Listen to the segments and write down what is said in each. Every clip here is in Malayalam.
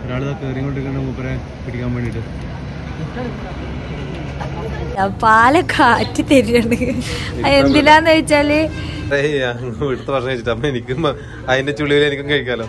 ഒരാൾ കയറിക്കൊണ്ടിരിക്കുന്ന മൂപ്പരെ പിടിക്കാൻ വേണ്ടിയിട്ട് പാല കാറ്റ് തരുന്നുണ്ട് എന്തിനാന്ന് വെച്ചാല് ഇവിടുത്തെ ഭക്ഷണം കഴിച്ചിട്ട് അമ്മ എനിക്കും അതിന്റെ ചുള്ളിയിൽ എനിക്കും കഴിക്കാലോ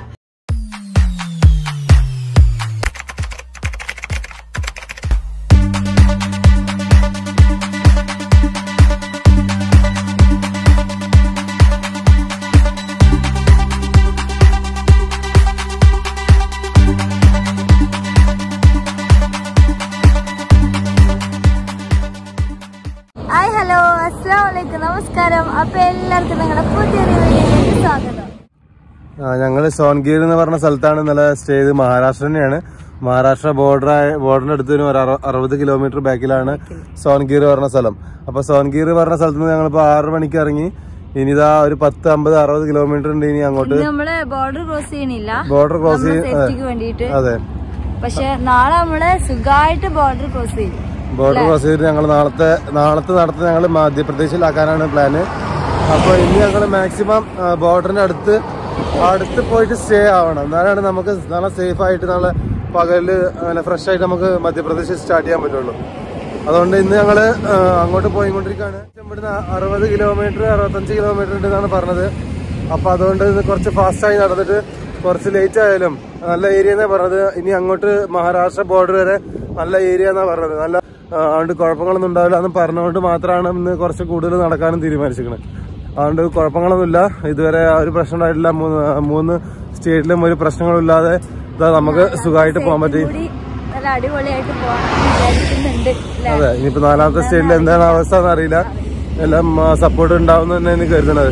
ഹായ് ഹലോ അസ്സാം വലൈക്കും നമസ്കാരം അപ്പൊ എല്ലാവർക്കും നിങ്ങളുടെ പുതിയൊരു വീഡിയോയിലേക്ക് സ്വാഗതം ഞങ്ങൾ സോൻഗീർ എന്ന് പറഞ്ഞ സ്ഥലത്താണ് ഇന്നലെ സ്റ്റേ ചെയ്ത് മഹാരാഷ്ട്ര തന്നെയാണ് മഹാരാഷ്ട്ര ബോർഡർ ബോർഡറിന്റെ അടുത്ത് ഒരു അറു- അറുപത് കിലോമീറ്റർ ബാക്കിലാണ് സോൻഗീർ പറഞ്ഞ സ്ഥലം അപ്പൊ സോൻഗീർ പറഞ്ഞ സ്ഥലത്ത് നിന്ന് ഞങ്ങളിപ്പോ ആറ് മണിക്ക് ഇറങ്ങി ഇനിതാ ഒരു പത്ത് അമ്പത് അറുപത് കിലോമീറ്റർ ഉണ്ട് ഇനി അങ്ങോട്ട് ഇന്ന് നമ്മള് ബോർഡർ ക്രോസ് ചെയ്യണില്ല ബോർഡർ ക്രോസ് ചെയ്ത് സേഫ്റ്റിക്ക് വേണ്ടിയിട്ട് അതെ പക്ഷെ നാളെ നമ്മള് സുഖമായിട്ട് ബോർഡർ ക്രോസ് ചെയ്യും ബോർഡർ ക്രോസ് ചെയ്ത് ഞങ്ങൾ നാളത്തെ നാളത്തെ നടത്തം ഞങ്ങൾ മധ്യപ്രദേശിലാക്കാനാണ് പ്ലാന് അപ്പോൾ ഇനി ഞങ്ങൾ മാക്സിമം ബോർഡറിന്റെ അടുത്ത് അടുത്ത് പോയിട്ട് സ്റ്റേ ആവണം എന്നാലാണ് നമുക്ക് നല്ല സേഫ് ആയിട്ട് നാളെ പകല് ഫ്രഷ് ആയിട്ട് നമുക്ക് മധ്യപ്രദേശിൽ സ്റ്റാർട്ട് ചെയ്യാൻ പറ്റുള്ളൂ അതുകൊണ്ട് ഇന്ന് ഞങ്ങൾ അങ്ങോട്ട് പോയിക്കൊണ്ടിരിക്കുകയാണ് ഇവിടുന്ന് അറുപത് കിലോമീറ്റർ അറുപത്തഞ്ച് കിലോമീറ്റർ ഉണ്ട് എന്നാണ് പറഞ്ഞത് അപ്പോൾ അതുകൊണ്ട് ഇത് കുറച്ച് ഫാസ്റ്റായി നടന്നിട്ട് കുറച്ച് ലേറ്റ് ആയാലും നല്ല ഏരിയ എന്നാ പറഞ്ഞത് ഇനി അങ്ങോട്ട് മഹാരാഷ്ട്ര ബോർഡർ വരെ നല്ല ഏരിയ എന്നാ പറഞ്ഞത് നല്ല ആ, അതുകൊണ്ട് കുഴപ്പങ്ങളൊന്നും ഉണ്ടാവില്ല എന്ന് പറഞ്ഞുകൊണ്ട് മാത്രമാണ് ഇന്ന് കുറച്ച് കൂടുതൽ നടക്കാനും തീരുമാനിച്ചിരിക്കുന്നത് അതുകൊണ്ട് കുഴപ്പങ്ങളൊന്നുമില്ല ഇതുവരെ ആ ഒരു പ്രശ്നം ഉണ്ടായിട്ടില്ല മൂന്ന് മൂന്ന് സ്റ്റേറ്റിലും ഒരു പ്രശ്നങ്ങളില്ലാതെ ഇതാ നമുക്ക് സുഖമായിട്ട് പോകാൻ പറ്റി കൂടി നല്ല അടിപൊളിയായിട്ട് പോകണം വിചാരിക്കുന്നുണ്ട് അല്ലേ അതെ ഇനിയിപ്പോ നാലാമത്തെ സ്റ്റേറ്റിൽ എന്താണ് അവസ്ഥ എന്ന് അറിയില്ല എല്ലാം സപ്പോർട്ട് ഉണ്ടാവും തന്നെ എനിക്ക് കരുതണത്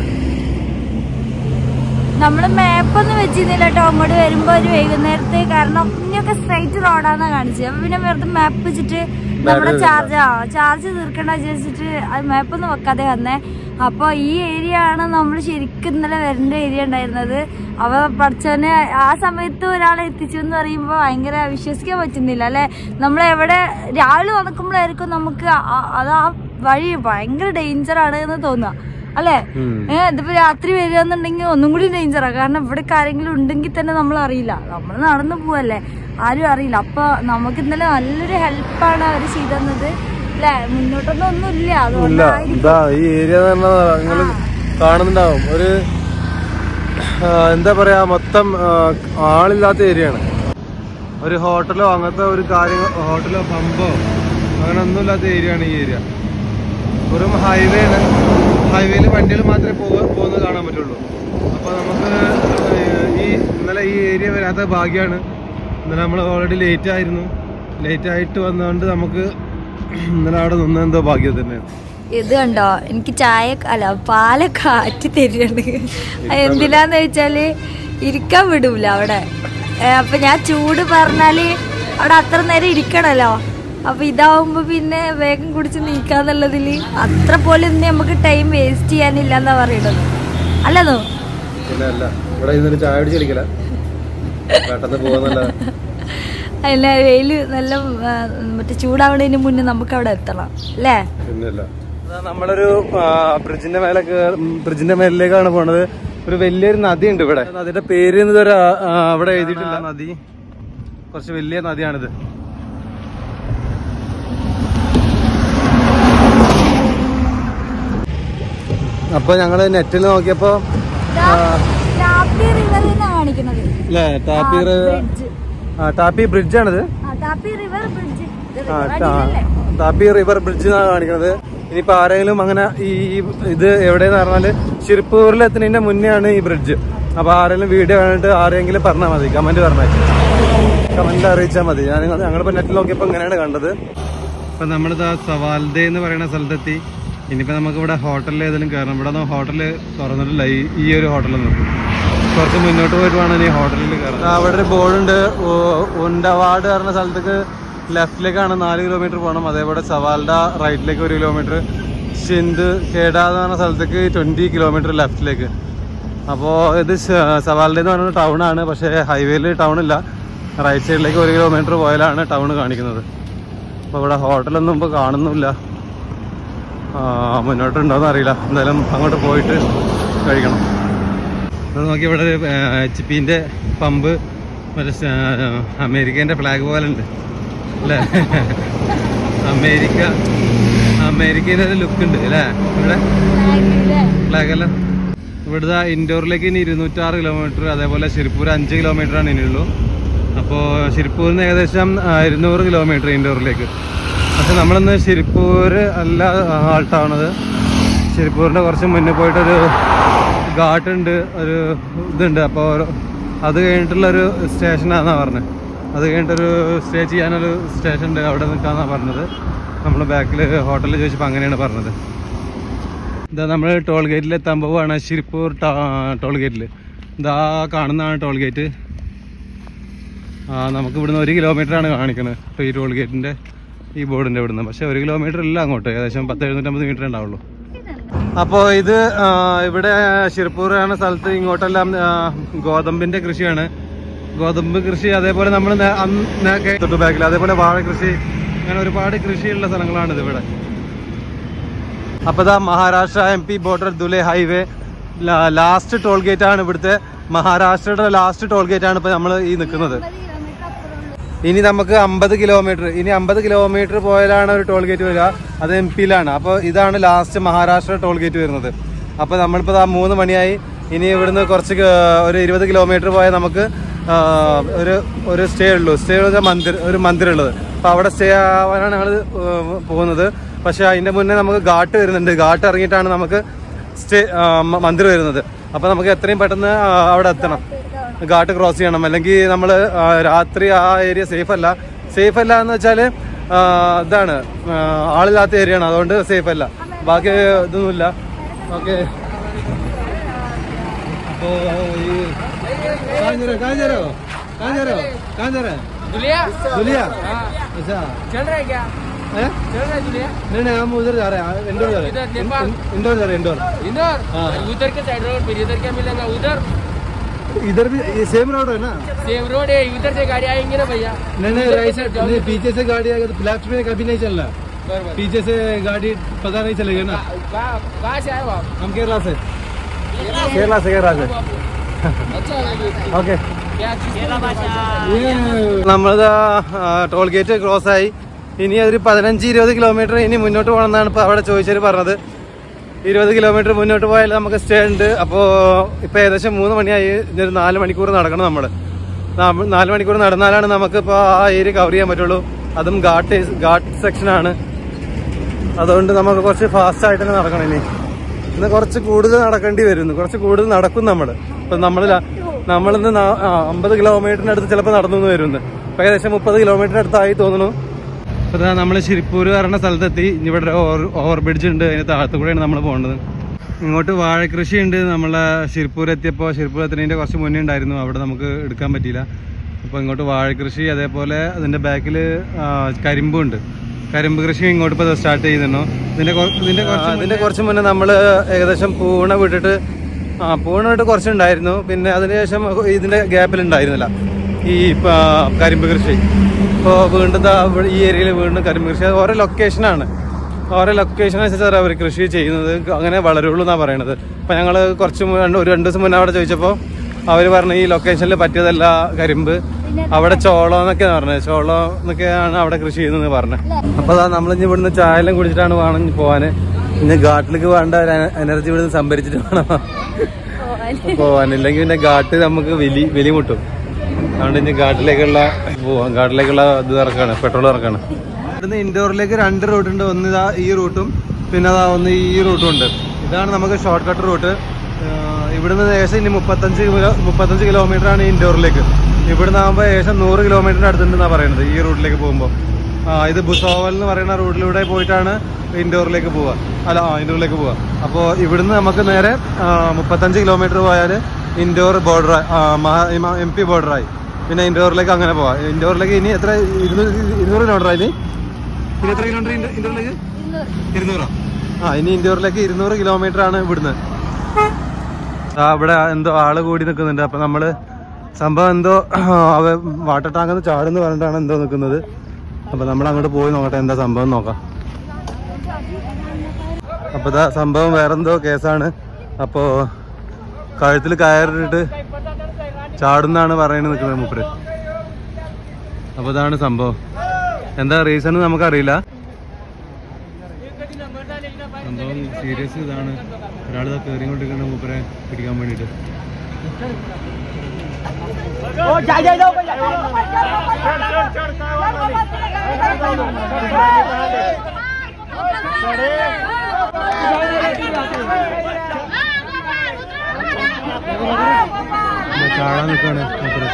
നമ്മള് മാപ്പൊന്നും വെച്ചിരുന്നില്ല കേട്ടോ അങ്ങോട്ട് വരുമ്പോ ഒരു വൈകുന്നേരത്ത് കാരണം ഇനിയൊക്കെ സ്ട്രൈറ്റ് റോഡാന്നാ കാണിച്ചത് അപ്പൊ പിന്നെ വെറുതെ മാപ്പ് വെച്ചിട്ട് നമ്മുടെ ചാർജ് ആ ചാർജ് തീർക്കണ്ട വിചാരിച്ചിട്ട് അത് മാപ്പൊന്നും വെക്കാതെ വന്നേ അപ്പൊ ഈ ഏരിയ ആണ് നമ്മൾ ശരിക്കും ഇന്നലെ വരേണ്ട ഏരിയ ഉണ്ടായിരുന്നത് അവ പഠിച്ചവനെ ആ സമയത്ത് ഒരാളെ എത്തിച്ചു എന്ന് പറയുമ്പോൾ ഭയങ്കര വിശ്വസിക്കാൻ പറ്റുന്നില്ല അല്ലെ നമ്മൾ എവിടെ രാവിലെ നടക്കുമ്പോഴായിരിക്കും നമുക്ക് ആ- അത് ആ വഴി ഭയങ്കര ഡേഞ്ചർ ആണ് എന്ന് തോന്നുക അല്ലേ ഏഹ് ഇതിപ്പോ രാത്രി വരികയെന്നുണ്ടെങ്കിൽ ഒന്നും കൂടി ഡേഞ്ചറാ കാരണം ഇവിടെ ആരെങ്കിലും ഉണ്ടെങ്കിൽ തന്നെ നമ്മൾ അറിയില്ല നമ്മൾ നടന്നു പോവല്ലേ ആരും അറിയില്ല അപ്പൊ നമുക്ക് ഇന്നലെ നല്ലൊരു ഹെൽപ്പാണ് അവർ ചെയ്തത് അല്ലെ മുന്നോട്ടൊന്നും ഒന്നും ഇല്ല ഇല്ല അതുകൊണ്ടായിരിക്കും ഇതാ ഈ ഏരിയ എന്ന് പറഞ്ഞാൽ നിങ്ങൾ കാണുന്നുണ്ടാവും ഒരു ആ, എന്താ പറയാ മൊത്തം ആ, ആളില്ലാത്ത ഏരിയ ആണ് ഒരു ഹോട്ടലോ അങ്ങനത്തെ ഒരു കാര്യങ്ങൾ ഹോട്ടലോ പമ്പോ അങ്ങനെ ഒന്നുമില്ലാത്ത ഏരിയ ആണ് ഈ ഏരിയ വെറും ഹൈവേ ആണ് ഹൈവേയിൽ വണ്ടികൾ മാത്രമേ പോവ പോകുന്നത് കാണാൻ പറ്റുള്ളൂ അപ്പോൾ നമുക്ക് ഈ ഇന്നലെ ഈ ഏരിയ വരാത്ത ഭാഗ്യമാണ് ഇന്നലെ നമ്മൾ ഓൾറെഡി ലേറ്റ് ആയിരുന്നു ലേറ്റ് ആയിട്ട് വന്നതുകൊണ്ട് നമുക്ക് ഇന്നലെ അവിടെ നിന്ന എന്തോ ഭാഗ്യം തന്നെയാണ് ഇത് കണ്ടോ എനിക്ക് ചായ അല്ല പാല കാറ്റ് തരുന്നുണ്ട് അത് എന്തിനാന്ന് വെച്ചാല് ഇരിക്കാൻ വിടൂല അവിടെ ഏ, അപ്പൊ ഞാൻ ചൂട് പറഞ്ഞാല് അവിടെ അത്ര നേരം ഇരിക്കണല്ലോ അപ്പൊ ഇതാവുമ്പോ പിന്നെ വേഗം കുടിച്ച് നീക്കാന്നുള്ളതില് അത്ര പോലെ ഒന്നും നമുക്ക് ടൈം വേസ്റ്റ് ചെയ്യാനില്ല എന്നാ പറയണത് അല്ലതോ പിന്നെ അല്ല ഇവിടെ ഇന്നൊരു ചായ അടിച്ച് കളിക്കല പെട്ടെന്ന് പോകുന്നല്ല അല്ല വെയില് നല്ല ആ, മറ്റേ ചൂടാവണതിന് മുന്നേ നമുക്ക് അവിടെ എത്തണം അല്ലേ പിന്നല്ല നമ്മളൊരു ബ്രിഡ്ജിന്റെ മേലെ ബ്രിഡ്ജിന്റെ മേലിലേക്കാണ് പോണത് ഒരു വലിയൊരു നദി ഉണ്ട് ഇവിടെ നദിയുടെ പേര് ഇതുവരെ ആ, അവിടെ എഴുതിയിട്ടില്ല നദി കുറച്ച് വലിയ നദിയാണിത് അപ്പൊ ഞങ്ങള് നെറ്റിൽ നോക്കിയപ്പോ ടാപ്പി റിവറിൽ കാണിക്കുന്നത് അല്ലേ ടാപ്പി ബ്രിഡ്ജ് ആ ടാപ്പി ബ്രിഡ്ജാണിത് ആ ടാപ്പി റിവർ ബ്രിഡ്ജ് ആ, ടാ- താപ്പി റിവർ ബ്രിഡ്ജ് എന്നാണ് കാണിക്കുന്നത് ഇനിയിപ്പോ ആരെങ്കിലും അങ്ങനെ ഈ ഈ ഇത് എവിടെയെന്ന് പറഞ്ഞാല് ശിർപ്പൂരിൽ എത്തുന്നതിന്റെ മുന്നേ ആണ് ഈ ബ്രിഡ്ജ് അപ്പൊ ആരെങ്കിലും വീഡിയോ കണ്ടിട്ട് ആരെങ്കിലും പറഞ്ഞാൽ മതി കമന്റ് പറഞ്ഞാൽ കമന്റിൽ അറിയിച്ചാൽ മതി ഞാൻ ഞങ്ങളിപ്പോ നെറ്റിൽ നോക്കിയപ്പോ ഇങ്ങനെയാണ് കണ്ടത് ഇപ്പൊ നമ്മളിത് സവാൽദേ എന്ന് പറയുന്ന സ്ഥലത്തെത്തി ഇനിയിപ്പോ നമുക്ക് ഇവിടെ ഹോട്ടലിൽ ഏതെങ്കിലും കയറണം ഇവിടെ ഹോട്ടല് തുറന്നിട്ടില്ല ഈ ഈ ഒരു ഹോട്ടലിൽ നിന്ന് കുറച്ച് മുന്നോട്ട് പോയിട്ട് വേണം ഇനി ഹോട്ടലിൽ കയറാൻ അവിടെ ഒരു ബോർഡുണ്ട് ഉണ്ടവാട് പറഞ്ഞ സ്ഥലത്തേക്ക് ലെഫ്റ്റിലേക്കാണ് നാല് കിലോമീറ്റർ പോകണം അതേപോലെ സവാൽഡ റൈറ്റിലേക്ക് ഒരു കിലോമീറ്റർ ഷിന്ത് കേഡ എന്ന് പറഞ്ഞ സ്ഥലത്തേക്ക് ട്വൻറ്റി കിലോമീറ്റർ ലെഫ്റ്റിലേക്ക് അപ്പോൾ ഇത് സവാൽഡ എന്ന് പറയുന്ന ടൗൺ ആണ് പക്ഷേ ഹൈവേയിൽ ടൗൺ ഇല്ല റൈറ്റ് സൈഡിലേക്ക് ഒരു കിലോമീറ്റർ പോയാലാണ് ടൗൺ കാണിക്കുന്നത് അപ്പോൾ ഇവിടെ ഹോട്ടലൊന്നും ഇപ്പോൾ കാണുന്നില്ല ആ, മുന്നോട്ടുണ്ടോയെന്ന് അറിയില്ല എന്തായാലും അങ്ങോട്ട് പോയിട്ട് കഴിക്കണം അത് നോക്കി ഇവിടെ എച്ച് പിന്റെ പമ്പ് മറ്റേ സ- അമേരിക്കേന്റെ ഫ്ലാഗ് പോലെ ഉണ്ട് അല്ലേ അമേരിക്ക അമേരിക്കയുടെ ഒരു ലുക്ക് ഉണ്ട് അല്ലേ ഇവിടെ ഫ്ലാഗ് എല്ലാം ഇവിടുത്തെ ഇൻഡോറിലേക്ക് ഇനി ഇരുന്നൂറ്റാറ് കിലോമീറ്റർ അതേപോലെ ശിരിപ്പൂർ അഞ്ച് കിലോമീറ്റർ ആണ് ഇനിയുള്ളൂ അപ്പോൾ ശിരിപ്പൂരിൽ നിന്ന് ഏകദേശം ആ, ഇരുന്നൂറ് കിലോമീറ്റർ ഇൻഡോറിലേക്ക് പക്ഷെ നമ്മളിന്ന് ശിരിപ്പൂർ അല്ല ആൾട്ടാവണത് ശിരിപ്പൂരിൻ്റെ കുറച്ച് മുന്നേ പോയിട്ടൊരു ഘാട്ടുണ്ട് ഒരു ഇതുണ്ട് അപ്പോൾ അത് കഴിഞ്ഞിട്ടുള്ളൊരു സ്റ്റേഷനാണെന്നാണ് പറഞ്ഞത് അത് കഴിഞ്ഞിട്ടൊരു സ്റ്റേ ചെയ്യാനൊരു സ്റ്റേഷൻ ഉണ്ട് അവിടെ നിൽക്കാമെന്നാണ് പറഞ്ഞത് നമ്മൾ ബാക്കിൽ ഹോട്ടലിൽ ചോദിച്ചപ്പോൾ അങ്ങനെയാണ് പറഞ്ഞത് ഇതാ നമ്മൾ ടോൾ ഗേറ്റിൽ എത്താൻ പോവുകയാണ് ശിരിപ്പൂർ ടോൾ ഗേറ്റിൽ ഇതാ കാണുന്നതാണ് ടോൾ ഗേറ്റ് ആ നമുക്ക് ഇവിടുന്ന് ഒരു കിലോമീറ്റർ ആണ് കാണിക്കുന്നത് ഇപ്പോൾ ഈ ടോൾ ഗേറ്റിൻ്റെ ഈ ബോർഡിൻ്റെ ഇവിടുന്ന് പക്ഷേ ഒരു കിലോമീറ്റർ ഇല്ല അങ്ങോട്ട് ഏകദേശം പത്ത് എഴുന്നൂറ്റമ്പത് മീറ്റർ ഉണ്ടാവുള്ളൂ അപ്പോൾ ഇത് ആ, ഇവിടെ ശിർപ്പൂർ എന്ന സ്ഥലത്ത് ഇങ്ങോട്ടെല്ലാം ആ, ഗോതമ്പിന്റെ കൃഷിയാണ് ഗോതമ്പ് കൃഷി അതേപോലെ നമ്മൾ തൊട്ട് ബാക്കിൽ അതേപോലെ വാഴ കൃഷി അങ്ങനെ ഒരുപാട് കൃഷിയുള്ള സ്ഥലങ്ങളാണ് ഇത് ഇവിടെ അപ്പൊ ഇതാ Maharashtra M P border Dhule highway last toll gate ആണ് ഇവിടുത്തെ മഹാരാഷ്ട്രയുടെ ലാസ്റ്റ് ടോൾ ഗേറ്റ് ആണ് ഇപ്പൊ നമ്മൾ ഈ നിൽക്കുന്നത് ഇനി നമുക്ക് അമ്പത് കിലോമീറ്റർ ഇനി അമ്പത് കിലോമീറ്റർ പോയാലാണ് ഒരു ടോൾ ഗേറ്റ് വരിക അത് എം പിയിലാണ് അപ്പോൾ ഇതാണ് ലാസ്റ്റ് മഹാരാഷ്ട്ര ടോൾ ഗേറ്റ് വരുന്നത് അപ്പോൾ നമ്മളിപ്പോൾ ആ മൂന്ന് മണിയായി ഇനി ഇവിടുന്ന് കുറച്ച് ക- ഒരു ഇരുപത് കിലോമീറ്റർ പോയാൽ നമുക്ക് ആ, ഒരു ഒരു സ്റ്റേ ഉള്ളൂ സ്റ്റേ വെച്ചാൽ മന്ദിർ ഒരു മന്ദിരം ഉള്ളത് അപ്പോൾ അവിടെ സ്റ്റേ ആവാനാണ് ഞങ്ങൾ പോകുന്നത് പക്ഷേ അതിൻ്റെ മുന്നേ നമുക്ക് ഘാട്ട് വരുന്നുണ്ട് ഘാട്ട് ഇറങ്ങിയിട്ടാണ് നമുക്ക് സ്റ്റേ ആ, മ- മന്ദിർ വരുന്നത് അപ്പോൾ നമുക്ക് എത്രയും പെട്ടെന്ന് ആ, അവിടെ എത്തണം ഘാട്ട് ക്രോസ് ചെയ്യണം അല്ലെങ്കിൽ നമ്മൾ രാത്രി ആ ഏരിയ സേഫ് അല്ല സേഫ് അല്ല എന്ന് വെച്ചാൽ ഇതാണ് ആ, ആളില്ലാത്ത ഏരിയ ആണ് അതുകൊണ്ട് സേഫ് അല്ല ബാക്കി ഇതൊന്നുമില്ല ഓക്കെ അപ്പോ ഈ കാഞ്ഞിരോ കാഞ്ഞിരോ കാഞ്ഞിരോ കാഞ്ഞിരോ दुलिया दुलिया अच्छा चल रहा है क्या हैं? चल रहा है दुलिया नहीं नहीं हम उधर जा रहे हैं इंडोर जा रहे इधर हैं नेपाल? इन- इंडोर जा रहे हैं इंडोर इधर हाँ। उधर के साइड रोड फिर इधर क्या मिलेगा उधर इधर भी ये सेम रोड है ना सेम रोड है उधर से गाड़ी आएंगे ना भैया नहीं नहीं राइट साइड नहीं पीछे से गाड़ी आएगा तो लेफ्ट में कभी नहीं चलना बराबर पीछे से गाड़ी पता नहीं चलेगा ना कहाँ कहाँ से आए हो आप हम केरला से केरला से केरला से अच्छा ഓക്കെ क्या चीज़ നമ്മളിതാ ടോൾ ഗേറ്റ് ക്രോസ് ആയി ഇനി ഒരു പതിനഞ്ച് ഇരുപത് കിലോമീറ്റർ ഇനി മുന്നോട്ട് പോകണമെന്നാണ് ഇപ്പോൾ അവിടെ ചോദിച്ചവർ പറഞ്ഞത് ഇരുപത് കിലോമീറ്റർ മുന്നോട്ട് പോയാൽ നമുക്ക് സ്റ്റേ ഉണ്ട് അപ്പോൾ ഇപ്പോൾ ഏകദേശം മൂന്ന് മണിയായി ഇനി ഒരു നാല് മണിക്കൂർ നടക്കണം നമ്മൾ നാല് മണിക്കൂർ നടന്നാലാണ് നമുക്ക് ഇപ്പോൾ ആ ഏരിയ കവർ ചെയ്യാൻ പറ്റുള്ളൂ അതും ഘാട്ട് ഘാട്ട് സെക്ഷനാണ് അതുകൊണ്ട് നമുക്ക് കുറച്ച് ഫാസ്റ്റ് ആയിട്ട് തന്നെ നടക്കണം ഇനി ഇന്ന് കുറച്ച് കൂടുതൽ നടക്കേണ്ടി വരുന്നു കുറച്ച് കൂടുതൽ നടക്കും നമ്മൾ ഇപ്പം നമ്മൾ നമ്മളിന്ന് നാ- ആ, അമ്പത് കിലോമീറ്ററിന് അടുത്ത് ചിലപ്പോൾ നടന്നു എന്ന് വരുന്നു ഇപ്പം ഏകദേശം മുപ്പത് കിലോമീറ്ററിന് അടുത്തായി തോന്നുന്നു അപ്പോൾ നമ്മൾ ശിരിപ്പൂർ പറഞ്ഞ സ്ഥലത്തെത്തി ഇനി ഇവിടെ ഓവർ ഓവർ ബ്രിഡ്ജ് ഉണ്ട് അതിന് താഴത്തു കൂടെയാണ് നമ്മൾ പോകേണ്ടത് ഇങ്ങോട്ട് വാഴക്കൃഷി ഉണ്ട് നമ്മളെ ശിരിപ്പൂർ എത്തിയപ്പോൾ ശിരിപ്പൂർ എത്തുന്നതിൻ്റെ കുറച്ച് മുന്നേ ഉണ്ടായിരുന്നു അവിടെ നമുക്ക് എടുക്കാൻ പറ്റിയില്ല അപ്പോൾ ഇങ്ങോട്ട് വാഴക്കൃഷി അതേപോലെ അതിൻ്റെ ബാക്കിൽ കരിമ്പുണ്ട് കരിമ്പ് കൃഷി ഇങ്ങോട്ട് ഇപ്പോൾ സ്റ്റാർട്ട് ചെയ്യുന്നുണ്ടോ ഇതിൻ്റെ കൊ- ഇതിൻ്റെ കുറച്ച് ഇതിൻ്റെ കുറച്ച് മുന്നേ നമ്മൾ ഏകദേശം പൂണ വിട്ടിട്ട് ആ പൂണ വിട്ട് കുറച്ചുണ്ടായിരുന്നു പിന്നെ അതിനുശേഷം ഇതിൻ്റെ ഗ്യാപ്പിൽ ഉണ്ടായിരുന്നില്ല ഈ പ- കരിമ്പ് കൃഷി ഇപ്പോൾ വീണ്ടും ദാ ഇവിടെ ഈ ഏരിയയിൽ വീണ്ടും കരിമ്പ് കൃഷി അത് ഓരോ ലൊക്കേഷനാണ് ഓരോ ലൊക്കേഷൻ അനുസരിച്ചാണ് അവർ കൃഷി ചെയ്യുന്നത് അങ്ങനെ വളരുള്ളൂ എന്നാണ് പറയണത് അപ്പം ഞങ്ങൾ കുറച്ച് മു- രണ്ട് ഒരു രണ്ട് ദിവസം മുന്നേ അവിടെ ചോദിച്ചപ്പോൾ അവർ പറഞ്ഞു ഈ ലൊക്കേഷനിൽ പറ്റിയതല്ല കരിമ്പ് അവിടെ ചോളം എന്നൊക്കെയാണ് പറഞ്ഞത് ചോളം എന്നൊക്കെയാണ് അവിടെ കൃഷി ചെയ്യുന്നത് പറഞ്ഞത് അപ്പോൾ അതാ നമ്മളിഞ്ഞ് ഇവിടുന്ന് ചായയെല്ലാം കുടിച്ചിട്ടാണ് വേണം ഇനി പോവാൻ ഇനി ഘാട്ടിലേക്ക് വേണ്ട എനർജി ഇവിടുന്ന് സംഭരിച്ചിട്ട് വേണം പോവാൻ ഇല്ലെങ്കിൽ പിന്നെ ഘാട്ട് നമുക്ക് വലി വലി മുട്ടും അതുകൊണ്ട് ഇനി ഘാട്ടിലേക്കുള്ള പോവാം ഘാട്ടിലേക്കുള്ള ഇത് ഇറക്കാണ് പെട്രോൾ ഇറക്കാണ് ഇവിടുന്ന് ഇൻഡോറിലേക്ക് രണ്ട് റൂട്ട് ഉണ്ട് ഒന്ന് ഇതാ ഈ റൂട്ടും പിന്നെ അതാ ഒന്ന് ഈ റൂട്ടും ഉണ്ട് ഇതാണ് നമുക്ക് ഷോർട്ട് കട്ട് റൂട്ട് ഇവിടുന്ന് ഏകദേശം ഇനി മുപ്പത്തഞ്ച് കിലോ മുപ്പത്തഞ്ച് കിലോമീറ്റർ ആണ് ഇൻഡോറിലേക്ക് ഇവിടുന്ന് ആകുമ്പോൾ ഏകദേശം നൂറ് കിലോമീറ്ററിന് അടുത്തുണ്ടെന്നാണ് പറയുന്നത് ഈ റൂട്ടിലേക്ക് പോകുമ്പോൾ ആ ഇത് ബുസോവൽ എന്ന് പറയുന്ന റൂട്ടിലൂടെ പോയിട്ടാണ് ഇൻഡോറിലേക്ക് പോവുക അല്ല ആ ഇൻഡോറിലേക്ക് പോവുക അപ്പോൾ ഇവിടുന്ന് നമുക്ക് നേരെ ആ, മുപ്പത്തഞ്ച് കിലോമീറ്റർ പോയാൽ ഇൻഡോർ ബോർഡർ എം പി ബോർഡറായി പിന്നെ ഇൻഡോറിലേക്ക് അങ്ങനെ പോവാം ഇൻഡോറിലേക്ക് ഇനി എത്ര ഇരുന്നൂറ് ഇരുന്നൂറ് കിലോമീറ്റർ ഇനി ഇനി എത്ര കിലോമീറ്റർ ഇൻഡോറിലേക്ക് ഇരുന്നൂറോ ആ ഇനി ഇൻഡോറിലേക്ക് ഇരുന്നൂറ് കിലോമീറ്റർ ആണ് ഇവിടുന്ന് ആ, ഇവിടെ എന്തോ ആള് കൂടി നിൽക്കുന്നുണ്ട് അപ്പൊ നമ്മള് സംഭവം എന്തോ അവ വാട്ടർ ടാങ്ക് ചാടുന്ന് പറഞ്ഞിട്ടാണ് എന്തോ നിൽക്കുന്നത് അപ്പൊ നമ്മൾ അങ്ങോട്ട് പോയി നോക്കട്ടെ എന്താ സംഭവം നോക്കാം അപ്പൊ ഇതാ സംഭവം വേറെന്തോ കേസാണ് അപ്പോ കഴുത്തിൽ കയറിട്ട് ചാടുന്നാണ് പറയുന്നത് നിൽക്കുന്നത് മൂപ്പര് അപ്പൊ ഇതാണ് സംഭവം എന്താ റീസൺ നമുക്കറിയില്ല സംഭവം സീരിയസ് ഇതാണ് ഒരാൾ കയറി കൊണ്ടിരിക്കുന്ന മൂപ്പരെ പിടിക്കാൻ വേണ്ടിട്ട് ചാടാൻ നിൽക്കാണ് മൂപ്പര്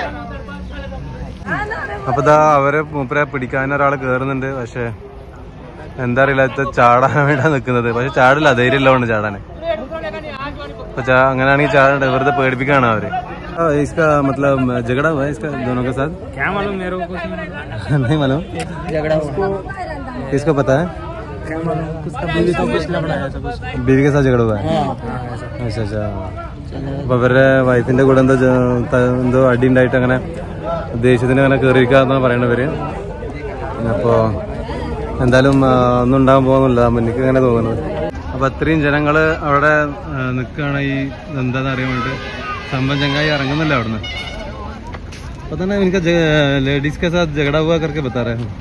അപ്പൊ ഇതാ അവരെ മൂപ്പരെ പിടിക്കാൻ ഒരാൾ കേറുന്നുണ്ട് പക്ഷെ എന്താ അറിയില്ല ഇത് ചാടാൻ വേണ്ട നിൽക്കുന്നത് പക്ഷെ ചാടില്ല ധൈര്യമില്ല കൊണ്ട് ചാടാൻ അപ്പൊ ചാ- അങ്ങനെയാണെങ്കിൽ ചാടണ്ട വെറുതെ പേടിപ്പിക്കാണ് അവര് ആ, इसका मतलब झगड़ा हुआ है इसका दोनों के साथ क्या मालूम मेरे को कुछ नहीं नहीं मालूम झगड़ा हुआ किसको पता है क्या मालूम उसका बीवी तो कुछ लफड़ा है सब कुछ ബീവി के साथ झगड़ा हुआ है अच्छा अच्छा അപ്പൊ അവരുടെ വൈഫിന്റെ കൂടെ എന്തോ ജ- ത- എന്തോ അടി ഉണ്ടായിട്ട് അങ്ങനെ ദേഷ്യത്തിന് അങ്ങനെ കയറിയിരിക്കാന്നാണ് പറയണവര് അപ്പോ എന്തായാലും ആ, ഒന്നും ഉണ്ടാകാൻ പോകുന്നില്ല എനിക്ക് അങ്ങനെ തോന്നുന്നത് അപ്പൊ അത്രയും ജനങ്ങള് അവിടെ നിൽക്കുകയാണ് ഈ എന്താന്ന് അറിയാൻ വേണ്ടിട്ട് സംഭവം ചങ്ങായി ഇറങ്ങുന്നില്ല അവിടുന്ന് അപ്പൊ തന്നെ എനിക്ക് ലേഡീസ് के साथ झगड़ा हुआ करके बता रहे हैं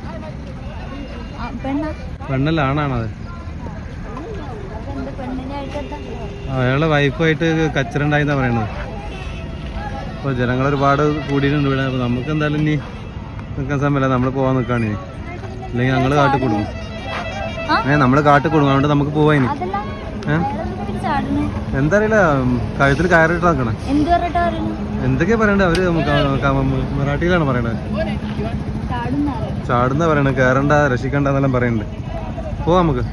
ആ, പെണ്ണാ പെണ്ണല്ല ആണാണത് എന്ത് പെണ്ണിനായിട്ട് എന്താ അയാളെ വൈഫായിട്ട് കച്ചറുണ്ടായിന്നാ പറയണത് അപ്പൊ ജനങ്ങൾ ഒരുപാട് കൂടിയിട്ടുണ്ട് ഇവിടെ അപ്പൊ നമുക്ക് എന്തായാലും ഇനി നിൽക്കാൻ സമയമില്ല നമ്മൾ പോവാൻ നിൽക്കാണ് ഇനി അല്ലെങ്കിൽ ഞങ്ങള് കാട്ടിൽ കൊടുക്കും ആ? ഏ നമ്മള് കാട്ടിൽ കൊടുക്കും അതുകൊണ്ട് നമുക്ക് പോവാ ഇനി അതല്ല ഏ? അയാളെന്തിനാ ചാടുന്നു എന്താ അറിയില്ല കഴുത്തിൽ കയറിട്ട് നടക്കണേ എന്ത് പറഞ്ഞിട്ടാ പറയുന്നു എന്തൊക്കെയാ പറയണ്ടേ അവര് ക- ക- മറാഠിയിലാണ് പറയണത് ചാടുന്നറിയാം ചാടുന്ന പറയണത് കയറണ്ട രക്ഷിക്കണ്ട എന്നെല്ലാം പറയുന്നുണ്ട് പോവാം നമുക്ക്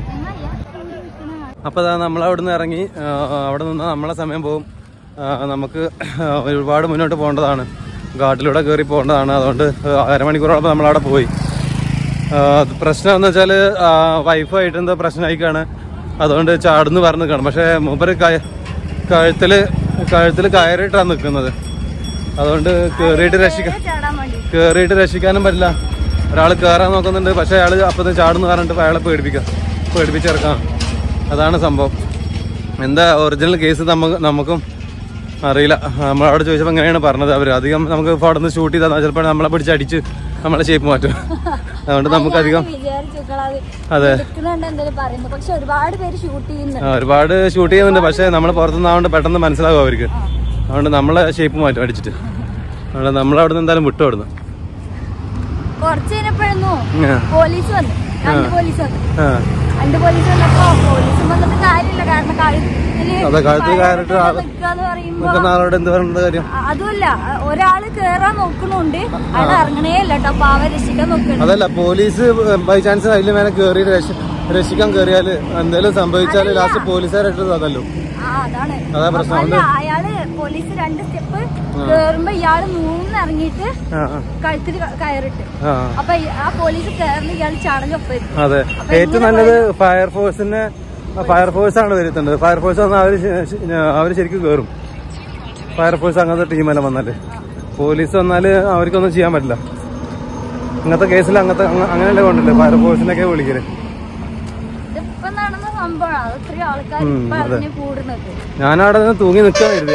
അപ്പൊ അതാ നമ്മൾ അവിടെ നിന്ന് ഇറങ്ങി ആ, അവിടെ നിന്ന് നമ്മളെ സമയം പോകും ആ, നമുക്ക് ഒരുപാട് മുന്നോട്ട് പോകേണ്ടതാണ് ഘാട്ടിലൂടെ കയറി പോകേണ്ടതാണ് അതുകൊണ്ട് അരമണിക്കൂറോളം നമ്മൾ അവിടെ പോയി ആ, അത് പ്രശ്നം എന്ന് വെച്ചാൽ വൈഫായിട്ട് എന്തോ പ്രശ്നമായിക്കാണ് അതുകൊണ്ട് ചാടുന്ന് പറഞ്ഞു കാണും പക്ഷേ മൂപ്പര് കയ- കഴുത്തില് കഴുത്തിൽ കയറിയിട്ടാണ് നിൽക്കുന്നത് അതുകൊണ്ട് കയറിയിട്ട് രക്ഷിക്കാൻ ചാടാൻ വേണ്ടി കയറിയിട്ട് രക്ഷിക്കാനും പറ്റില്ല ഒരാൾ കയറാൻ നോക്കുന്നുണ്ട് പക്ഷെ അയാൾ അപ്പത്തും ചാടുന്നു പറഞ്ഞിട്ട് അയാളെ പേടിപ്പിക്കാം പേടിപ്പിച്ചിറക്കാം അതാണ് സംഭവം എന്താ ഒറിജിനൽ കേസ് നമുക്ക് നമുക്കും അറിയില്ല നമ്മളവിടെ ചോദിച്ചപ്പോൾ എങ്ങനെയാണ് പറഞ്ഞത് അവർ അധികം നമുക്ക് ഇപ്പോൾ അവിടെ നിന്ന് ഷൂട്ട് ചെയ്താൽ ചിലപ്പോൾ നമ്മളെ പിടിച്ച് അടിച്ച് നമ്മളെ ഷേപ്പ് മാറ്റും അതുകൊണ്ട് നമുക്ക് അധികം വിചാരിച്ചോക്കളത് അതെ എടുക്കുന്നുണ്ട് എന്തെങ്കിലും പറയുന്നു പക്ഷെ ഒരുപാട് പേര് ഷൂട്ട് ചെയ്യുന്നുണ്ട് ആ, ഒരുപാട് ഷൂട്ട് ചെയ്യുന്നുണ്ട് പക്ഷേ നമ്മൾ പുറത്തുനിന്നാവുകൊണ്ട് പെട്ടെന്ന് മനസ്സിലാവും അവർക്ക് അതുകൊണ്ട് നമ്മളെ ഷേപ്പ് മാറ്റും അടിച്ചിട്ട് അതുകൊണ്ട് നമ്മളവിടെ നിന്ന് എന്തായാലും വിട്ടു അവിടുന്ന് കുറച്ച് കഴിഞ്ഞപ്പോഴൊന്നു ആ. പോലീസ് വന്നു രണ്ട് പോലീസ് വന്നു ആ രണ്ട് പോലീസ് വന്നപ്പോ പോലീസ് വന്നിട്ട് കാര്യമില്ല കാരണം കഴുത്തില് അതെ, കഴുത്തിൽ കയറിയിട്ട് ആള് നിൽക്കാന്ന് പറയുമ്പോ നിൽക്കുന്ന ആളോട് എന്ത് പറയുന്നത് കാര്യം അ- അതുമല്ല ഒരാള് കേറാൻ നോക്കണുണ്ട് അയാൾ ഇറങ്ങണേ അല്ല കേട്ടോ പാവ രക്ഷിക്കാൻ നോക്കണം അതല്ല പോലീസ് ബൈ ചാൻസ് അതിൽ മേലെ കയറി രക്ഷിക്കാൻ കയറിയാല് എന്തെങ്കിലും സംഭവിച്ചാല് ലാസ്റ്റ് പോലീസുകാരായിട്ട് അതല്ലോ ആ അതാണ് അതാ പ്രശ്നം അല്ല അയാള് പോലീസ് രണ്ട് സ്റ്റെപ്പ് കേറുമ്പോ ഇയാള് മൂന്നിറങ്ങിയിട്ട് ആ ആ, കഴുത്തിൽ ക- കയറിട്ട് ആ അപ്പൊ ഈ- ആ പോലീസ് കയറുന്ന ഇയാൾ ചടഞ്ഞൊപ്പം അതെ ഏറ്റവും നല്ലത് ഫയർഫോഴ്സിനെ ഫയർഫോഴ്സ് ആണ് വരുത്തേണ്ടത് ഫയർഫോഴ്സ് വന്നാൽ അവര് ശ- ശ- അവര് ശരിക്കും കയറും ഫയർഫോഴ്സ് അങ്ങനത്തെ ടീമെല്ലാം വന്നാല് പോലീസ് വന്നാല് അവർക്കൊന്നും ചെയ്യാൻ പറ്റില്ല ഇങ്ങനത്തെ കേസിൽ അങ്ങനത്തെ അങ്ങ- അങ്ങനെയല്ലേ കൊണ്ടല്ലേ ഫയർഫോഴ്സിനൊക്കെ വിളിക്കല് ഇതിപ്പൊ നടന്ന സംഭവമാണ് അത് ഇത്രയും ആൾക്കാർ ഉം, ഇപ്പൊ അതെ. അറിഞ്ഞ് കൂടുന്നത് ഞാനവിടെ നിന്ന് തൂങ്ങി നിൽക്കാൻ കരുതിയ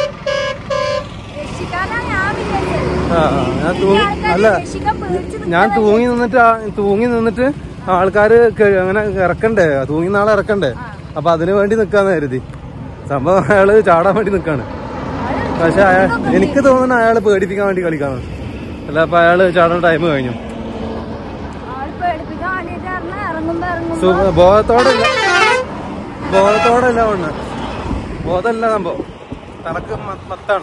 രക്ഷിക്കാനാ ഞാൻ വിചാരിച്ചത് ആ ആ, ഞാൻ ഈ തൂങ്ങി ആൾക്കാര് അല്ല രക്ഷിക്കാൻ പേടിച്ച് ഞാൻ തൂങ്ങി നിന്നിട്ട് ആ- തൂങ്ങി നിന്നിട്ട് ആൾക്കാര് ക- അങ്ങനെ ഇറക്കണ്ടേ തൂങ്ങി നാളെ ഇറക്കണ്ടേ അപ്പൊ അതിനു വേണ്ടി നിക്കാന്ന് കരുതി സംഭവം അയാള് ചാടാൻ വേണ്ടി നിക്കാണ് പക്ഷെ അയാൾ എനിക്ക് തോന്നുന്നു അയാള് പേടിപ്പിക്കാൻ വേണ്ടി കളിക്കാണ് അല്ല അപ്പൊ അയാള് ചാടാൻ ടൈം കഴിഞ്ഞു ആൾ പേടിപ്പിക്കാൻ വേണ്ടിട്ട് പറഞ്ഞാൽ ഇറങ്ങുമ്പോ ഇറങ്ങുമ്പോ സു- ബോധത്തോടെ ഇല്ല ബോധത്തോടെ ഇല്ല ഒന്ന് ബോധമല്ല സംഭവം തനക്ക് മ- മത്താണ്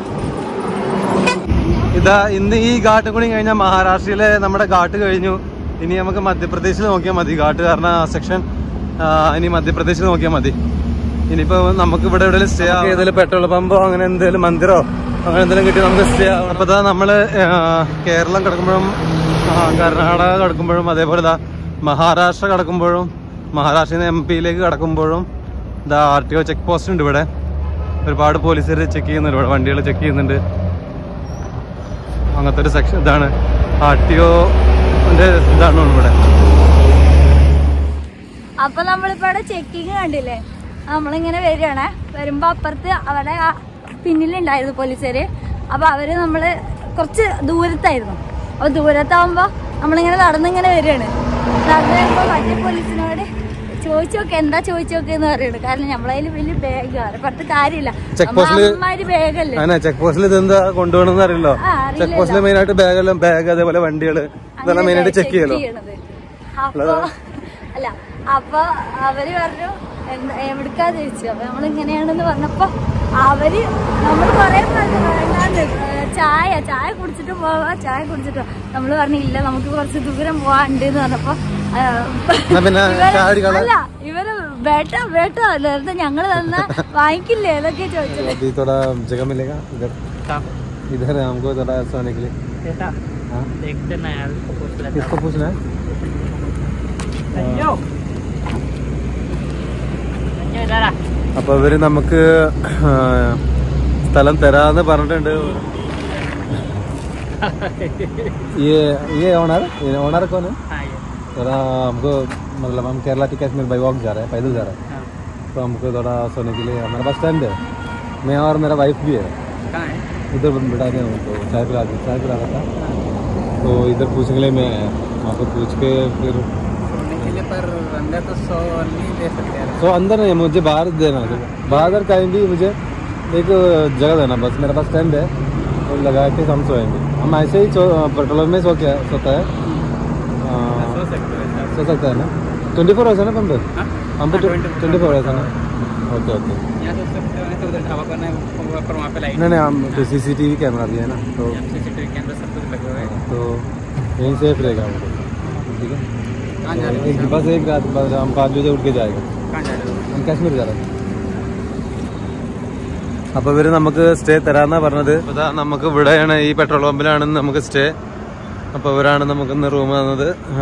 ഇതാ ഇന്ന് ഈ ഘാട്ട് കൂടി കഴിഞ്ഞാൽ മഹാരാഷ്ട്രയിലെ നമ്മുടെ ഘാട്ട് കഴിഞ്ഞു ഇനി നമുക്ക് മധ്യപ്രദേശിൽ നോക്കിയാൽ മതി ഘാട്ട് കാരണം ആ സെക്ഷൻ ഇനി മധ്യപ്രദേശിൽ നോക്കിയാൽ മതി ഇനിയിപ്പോ നമുക്ക് ഇവിടെ എവിടെയെങ്കിലും സ്റ്റേ ഏതെങ്കിലും പെട്രോൾ പമ്പോ അങ്ങനെ എന്തെങ്കിലും മന്ദിരോ അങ്ങനെ എന്തെങ്കിലും കിട്ടി നമുക്ക് സ്റ്റേ ആവാം അപ്പൊ ഇതാ നമ്മള് ആ, കേരളം കിടക്കുമ്പോഴും ആ, കർണാടക കിടക്കുമ്പോഴും അതേപോലെ ഇതാ മഹാരാഷ്ട്ര കിടക്കുമ്പോഴും മഹാരാഷ്ട്രയിൽ നിന്ന് എം പിയിലേക്ക് കിടക്കുമ്പോഴും ഇതാ R T O check post ഉണ്ട് ഇവിടെ ഒരുപാട് പോലീസുകാർ ചെക്ക് ചെയ്യുന്നുണ്ട് ഇവിടെ വണ്ടികൾ ചെക്ക് ചെയ്യുന്നുണ്ട് അങ്ങനത്തെ ഒരു സെക്ഷൻ ഇതാണ് ആർ ടി ഒന്റെ ഇതാണ് ഇവിടെ അപ്പൊ നമ്മളിപ്പോ അവിടെ ചെക്കിങ് കണ്ടില്ലേ നമ്മളിങ്ങനെ വരികയാണേ വരുമ്പോ അപ്പുറത്ത് അവിടെ ആ പിന്നിലുണ്ടായിരുന്നു പോലീസുകാര് അപ്പൊ അവര് നമ്മള് കുറച്ച് ദൂരത്തായിരുന്നു അപ്പൊ ദൂരത്താവുമ്പോ നമ്മളിങ്ങനെ നടന്നിങ്ങനെ വരികയാണ് നടന്നു വരുമ്പോ മറ്റേ പോലീസിനോട് ചോദിച്ചോക്കെ എന്താ ചോദിച്ചോക്കെ എന്ന് പറയുന്നത് കാരണം നമ്മളതിൽ വലിയ ബാഗാണ് പറഞ്ഞിട്ട് കാര്യമില്ല Check post ല് അമ്മമാര് ബാഗല്ലേ അങ്ങനെ ചെക്ക് പോസ്റ്റിൽ ഇതെന്താ കൊണ്ടുപോകണമെന്ന് അറിയില്ലോ ആ, അറിയില്ലല്ലോ. ചെക്ക് പോസ്റ്റിൽ മെയിൻ ആയിട്ട് ബാഗെല്ലാം ബാഗ് അതേപോലെ വണ്ടികള് ഇതെല്ലാം മെയിൻ ആയിട്ട് ചെക്ക് ചെയ്യലോ ചെയ്യണത്. അപ്പൊ അല്ല അപ്പൊ അവര് പറഞ്ഞു എന്താ എവിടുക്കാ ചോദിച്ചു അപ്പൊ നമ്മൾ ഇങ്ങനെയാണെന്ന് പറഞ്ഞപ്പോ അവര് നമ്മൾ കൊറേ പറഞ്ഞു വേണ്ടാന്ന് ഏ, ചായ ചായ കുടിച്ചിട്ട് പോവാ ചായ കുടിച്ചിട്ട് നമ്മൾ പറഞ്ഞു ഇല്ല നമുക്ക് കുറച്ച് ദൂരം പോവാണ്ട് എന്ന് പറഞ്ഞപ്പോ ആ, എന്നാ പിന്നെ ഇവര് ചായ കുടിക്കാനുള്ള- അല്ല ഇവര് വേട്ടോ വേട്ടോ നേരത്തെ ഞങ്ങള് തന്ന വാങ്ങിക്കില്ലേ എന്നൊക്കെ ചോദിച്ചത് अभी थोड़ा जगह मिलेगा इधर इधर है हमको थोड़ा सोने के लिए हाँ? देखते ना यार उसको पूछ लेते किसको पूछना है हैं इधर आ അപ്പൊ ഇവര് നമുക്ക് ആ, സ്ഥലം തരാന്ന് പറഞ്ഞിട്ടുണ്ട് ये ये ओनर ये ओनर कौन है हाँ ये थोड़ा हमको मतलब हम Kerala to Kashmir by walk जा रहे हैं पैदल जा रहे हैं हाँ तो हमको थोड़ा सोने के लिए हमारे पास स्टैंड है मैं और मेरा वाइफ भी है कहाँ है इधर बिठा के उनको चाय पिला दी चाय पिला रहा था तो इधर पूछने के लिए मैं आया वहाँ पे पूछ के फिर सोने के लिए पर अंदर तो सौ नहीं ले सकते यार तो अंदर नहीं मुझे बाहर देना है बाहर कहीं भी मुझे एक जगह देना बस मेरे पास स्टैंड है वो लगा के हम सोएंगे हम ऐसे ही सो- पेट्रोल में सो क्या सोता है आ, सो सकते हो ऐसा सो सकता है ना ट्वेंटी फोर है ना पंप हाँ? हम पे हाँ, 24 ट्वेंटी फोर है ना ओके ओके यहाँ सो सकते हो नहीं तो उधर ढाबा करना है वहाँ पर वहाँ पे लाइट नहीं नहीं हम तो C C T V camera भी है ना तो सीसीटीवी कैमरा सब कुछ लगे हुए हैं तो यहीं सेफ रहेगा हमको ठीक है कहाँ जा रहे तो एक हो बस एक रात बस हम पाँच बजे उठ के जाएगा कहाँ जा रहे हो हम കാശ്മീർ जा रहे അപ്പൊ ഇവര് നമുക്ക് സ്റ്റേ തരാന്നാ പറഞ്ഞത് ഇതാ നമുക്ക് ഇവിടെയാണ് ഈ പെട്രോൾ പമ്പിലാണ് നമുക്ക് സ്റ്റേ അപ്പൊ ഇവരാണ് നമുക്ക് ഇന്ന് റൂം തന്നത് ആ.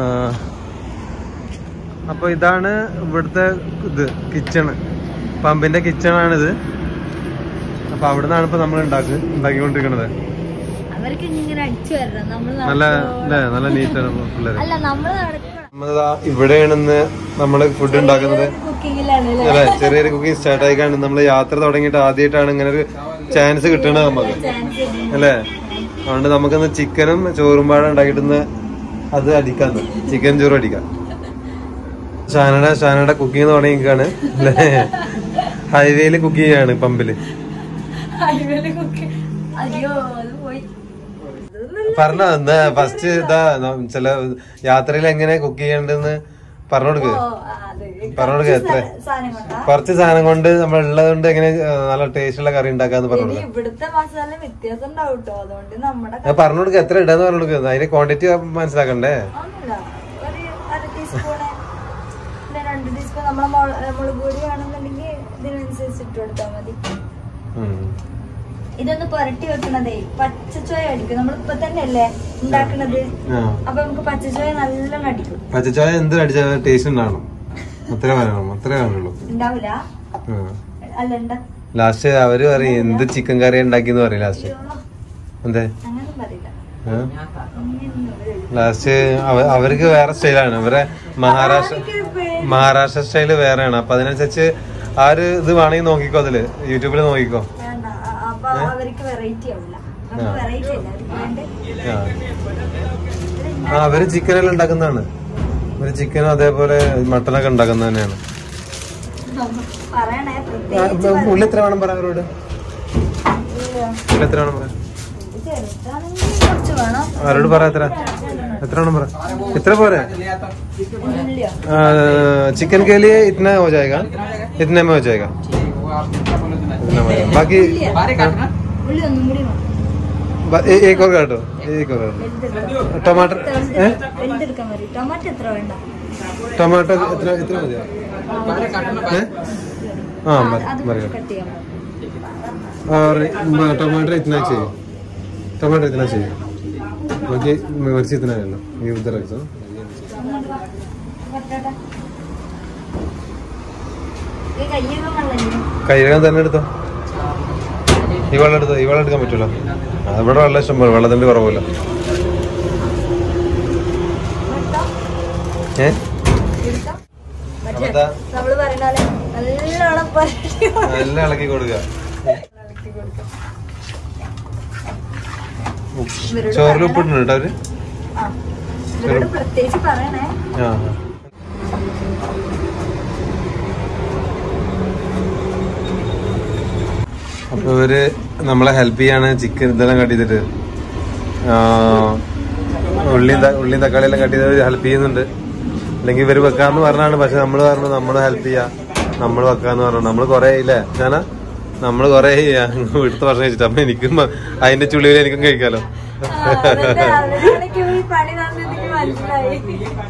അപ്പൊ ഇതാണ് ഇവിടുത്തെ ഇത് കിച്ചണ് പമ്പിന്റെ കിച്ചണാണിത് അപ്പൊ അവിടെ നിന്നാണ് ഇപ്പൊ നമ്മൾ ഉണ്ടാക്കി ഉണ്ടാക്കിക്കൊണ്ടിരിക്കുന്നത് അവർക്ക് ഇങ്ങനെ അടിച്ചു വരണം നമ്മൾ നല്ല അല്ലേ നല്ല നീറ്റാണ് പിള്ളേര് അല്ല നമ്മൾ നടക്കണം നമ്മളിതാ ഇവിടെയാണെന്ന് നമ്മള് ഫുഡ് ഉണ്ടാക്കുന്നത് കുക്കിങ്ങിലാണ് അല്ലേ അല്ലെ ചെറിയൊരു കുക്കിംഗ് സ്റ്റാർട്ട് ആയിക്കാണ് നമ്മൾ യാത്ര തുടങ്ങിയിട്ട് ആദ്യമായിട്ടാണ് ഇങ്ങനെ ഒരു ചാൻസ് കിട്ടണത് നമുക്ക് അല്ലേ അതുകൊണ്ട് നമുക്കിന്ന് ചിക്കനും ചോറും പാടെ ഉണ്ടാക്കിയിട്ടൊന്ന് അത് അടിക്കാന്ന് ചിക്കൻ ചോറും അടിക്കാം ഷാനയുടെ ഷാനയുടെ കുക്കിംഗ് തുടങ്ങിക്കാണ് അല്ലേ ഹൈവേയില് കുക്ക് ചെയ്യാണ് പമ്പില് ഹൈവേയില് കുക്കിംഗ് അയ്യോ അത് പോയി പറഞ്ഞ എന്താ ഫസ്റ്റ് ഇതാ ന- ചില യാത്രയിൽ എങ്ങനെ കുക്ക് ചെയ്യണ്ടെന്ന് പറഞ്ഞു കൊടുക്ക് ഓ, ആ, അതെ. പറഞ്ഞു കൊടുക്ക എത്ര സാധനം കൊണ്ടാ കുറച്ച് സാധനം കൊണ്ട് നമ്മൾ ഉള്ളത് കൊണ്ട് എങ്ങനെ ആ, നല്ല ടേസ്റ്റുള്ള കറി ഉണ്ടാക്കാന്ന് പറഞ്ഞു ഇനി കൊടുക്കാം ഇവിടുത്തെ മസാല വ്യത്യാസം ഉണ്ടാവും കേട്ടോ അതുകൊണ്ട് നമ്മുടെ അത് പറഞ്ഞു കൊടുക്ക എത്ര ഇടാന്ന് പറഞ്ഞു കൊടുക്കുക അതിന്റെ ക്വാണ്ടിറ്റി മനസ്സിലാക്കണ്ടേ ഒന്നുമില്ല ഒരു അര ടീസ്പൂണ് പിന്നെ രണ്ട് ടീസ്പൂൺ നമ്മളെ മുള- മുളക് പൊടി വേണമെന്നുണ്ടെങ്കിൽ ഇതിനനുസരിച്ച് ഇട്ട് കൊടുത്താൽ മതി ഉം. ഇതൊന്ന് പുരട്ടി വെക്കണതേ പച്ചച്ചോയ അടിക്കും നമ്മളിപ്പൊ തന്നെ അല്ലേ ഉണ്ടാക്കണത് ആ. അപ്പൊ നമുക്ക് പച്ചച്ചോയ നല്ലോണം അടിക്കും പച്ചച്ചോയ എന്ത് അടിച്ച ടേസ്റ്റ് ഉണ്ടാവണം അത്രേ പറയണം അത്രേ കാണുള്ളൂ ഉണ്ടാവില്ല അല്ല ഉണ്ട ലാസ്റ്റ് അവര് പറയും എന്ത് ചിക്കൻ കറി ഉണ്ടാക്കിന്ന് പറയും ലാസ്റ്റ് എന്തേ അങ്ങനെ പറയില്ല ആ? ലാസ്റ്റ് അവ- അവർക്ക് വേറെ സ്റ്റൈലാണ് ഇവരെ മഹാരാഷ്ട്ര മഹാരാഷ്ട്ര സ്റ്റൈല് വേറെയാണ് അപ്പൊ അതിനനുസരിച്ച് ആ ഒരു ഇത് വേണമെങ്കിൽ നോക്കിക്കോ അതില് യൂട്യൂബിൽ നോക്കിക്കോ വേണ്ട അ- അപ്പൊ അവർക്ക് വെറൈറ്റി ആവില്ല നമുക്ക് വെറൈറ്റി അല്ല അവർക്ക് വേണ്ട ആ. ആ അവര് ചിക്കനെല്ലാം ഉണ്ടാക്കുന്നതാണ് അവര് ചിക്കനും അതേപോലെ മട്ടനൊക്കെ ഉണ്ടാക്കുന്നത് തന്നെയാണ് പറയണേ ആ, പ്രത്യേകിച്ച് ഇപ്പൊ ഉള്ളി എത്ര വേണം പറ അവരോട് ഉള്ളി എത്ര വേണം പറ ചെറുതാണെങ്കിൽ കുറച്ച് വേണം അവരോട് പറ എത്ര എത്ര വേണം പറ ഇത്ര പോരെ ഉള്ളിയോ चिकन के लिए इतना हो जाएगा इतने में हो जाएगा इतना में हो जाएगा। बाकी ഉള്ളി ഒന്നും കൂടി വേണം बा- ए- एक और काटो एक और काटो വലുതെടുക്കാം टमाटर हैं? വലുതെടുക്കാൻ മതി ടൊമാറ്റോ എത്ര വേണ്ട टमाटर इतना इतना हो जाएगा हैं? हाँ അത് मर- അത് मर കുറച്ച് गया കട്ട് ചെയ്യാൻ മതി. और म- टमाटर इतना चाहिए टमाटर इतना चाहिए बाकी मिर्ची इतना है लो ये उधर रख दो അങ്ങോട്ട് വാ. വരട്ടെ. ഈ കയ്യൊക്കെ വെള്ളമില്ലേ? കഴുകാൻ തന്നെ എടുത്തോ ഈ വെള്ളം എടുത്തോ ഈ വെള്ളം എടുക്കാൻ പറ്റൂല ആ, ഇവിടെ വെള്ളം ഇഷ്ടം പോലെ വെള്ളത്തിന്റെ കുറവില്ല വെട്ടോ? ഏ എടുത്തോ? അപ്പൊ ദാ നമ്മള് പറയുന്ന പോലെ നല്ലോണം പരട്ടി എല്ലാം ഇളക്കി കൊടുക്കുക ഇളക്കി കൊടുക്കാം. ഇവരോട് ചോറിൽ ഉപ്പിട്ടുണ്ട് കേട്ടോ അവര് ആ. ഇവരോട് പ്രത്യേകിച്ച് പറയണേ ആ അപ്പൊ ഇവര് നമ്മളെ ഹെൽപ്പ് ചെയ്യാണ് ചിക്കൻ ഇതെല്ലാം കട്ട് ചെയ്തിട്ട് ആ, ഉള്ളിയും ത- ഉള്ളിയും തക്കാളിയെല്ലാം കട്ട് ചെയ്ത് ഹെൽപ്പ് ചെയ്യുന്നുണ്ട് അല്ലെങ്കിൽ ഇവര് വെക്കാന്ന് പറഞ്ഞാണ് പക്ഷെ നമ്മള് പറഞ്ഞു നമ്മള് ഹെൽപ്പ് ചെയ്യാ നമ്മൾ വെക്കാന്ന് പറഞ്ഞു നമ്മള് കൊറേ ഇല്ലേ ഞാനാ നമ്മള് കൊറേ വീട്ടിൽ ഭക്ഷണം കഴിച്ചിട്ട് അപ്പൊ എനിക്കും അതിന്റെ ചുള്ളിയിൽ എനിക്കും കഴിക്കാലോ ആ, എന്നിട്ട് അവരാണെങ്കിൽ ഈ പണി തന്നെനിക്ക് മനസ്സിലായി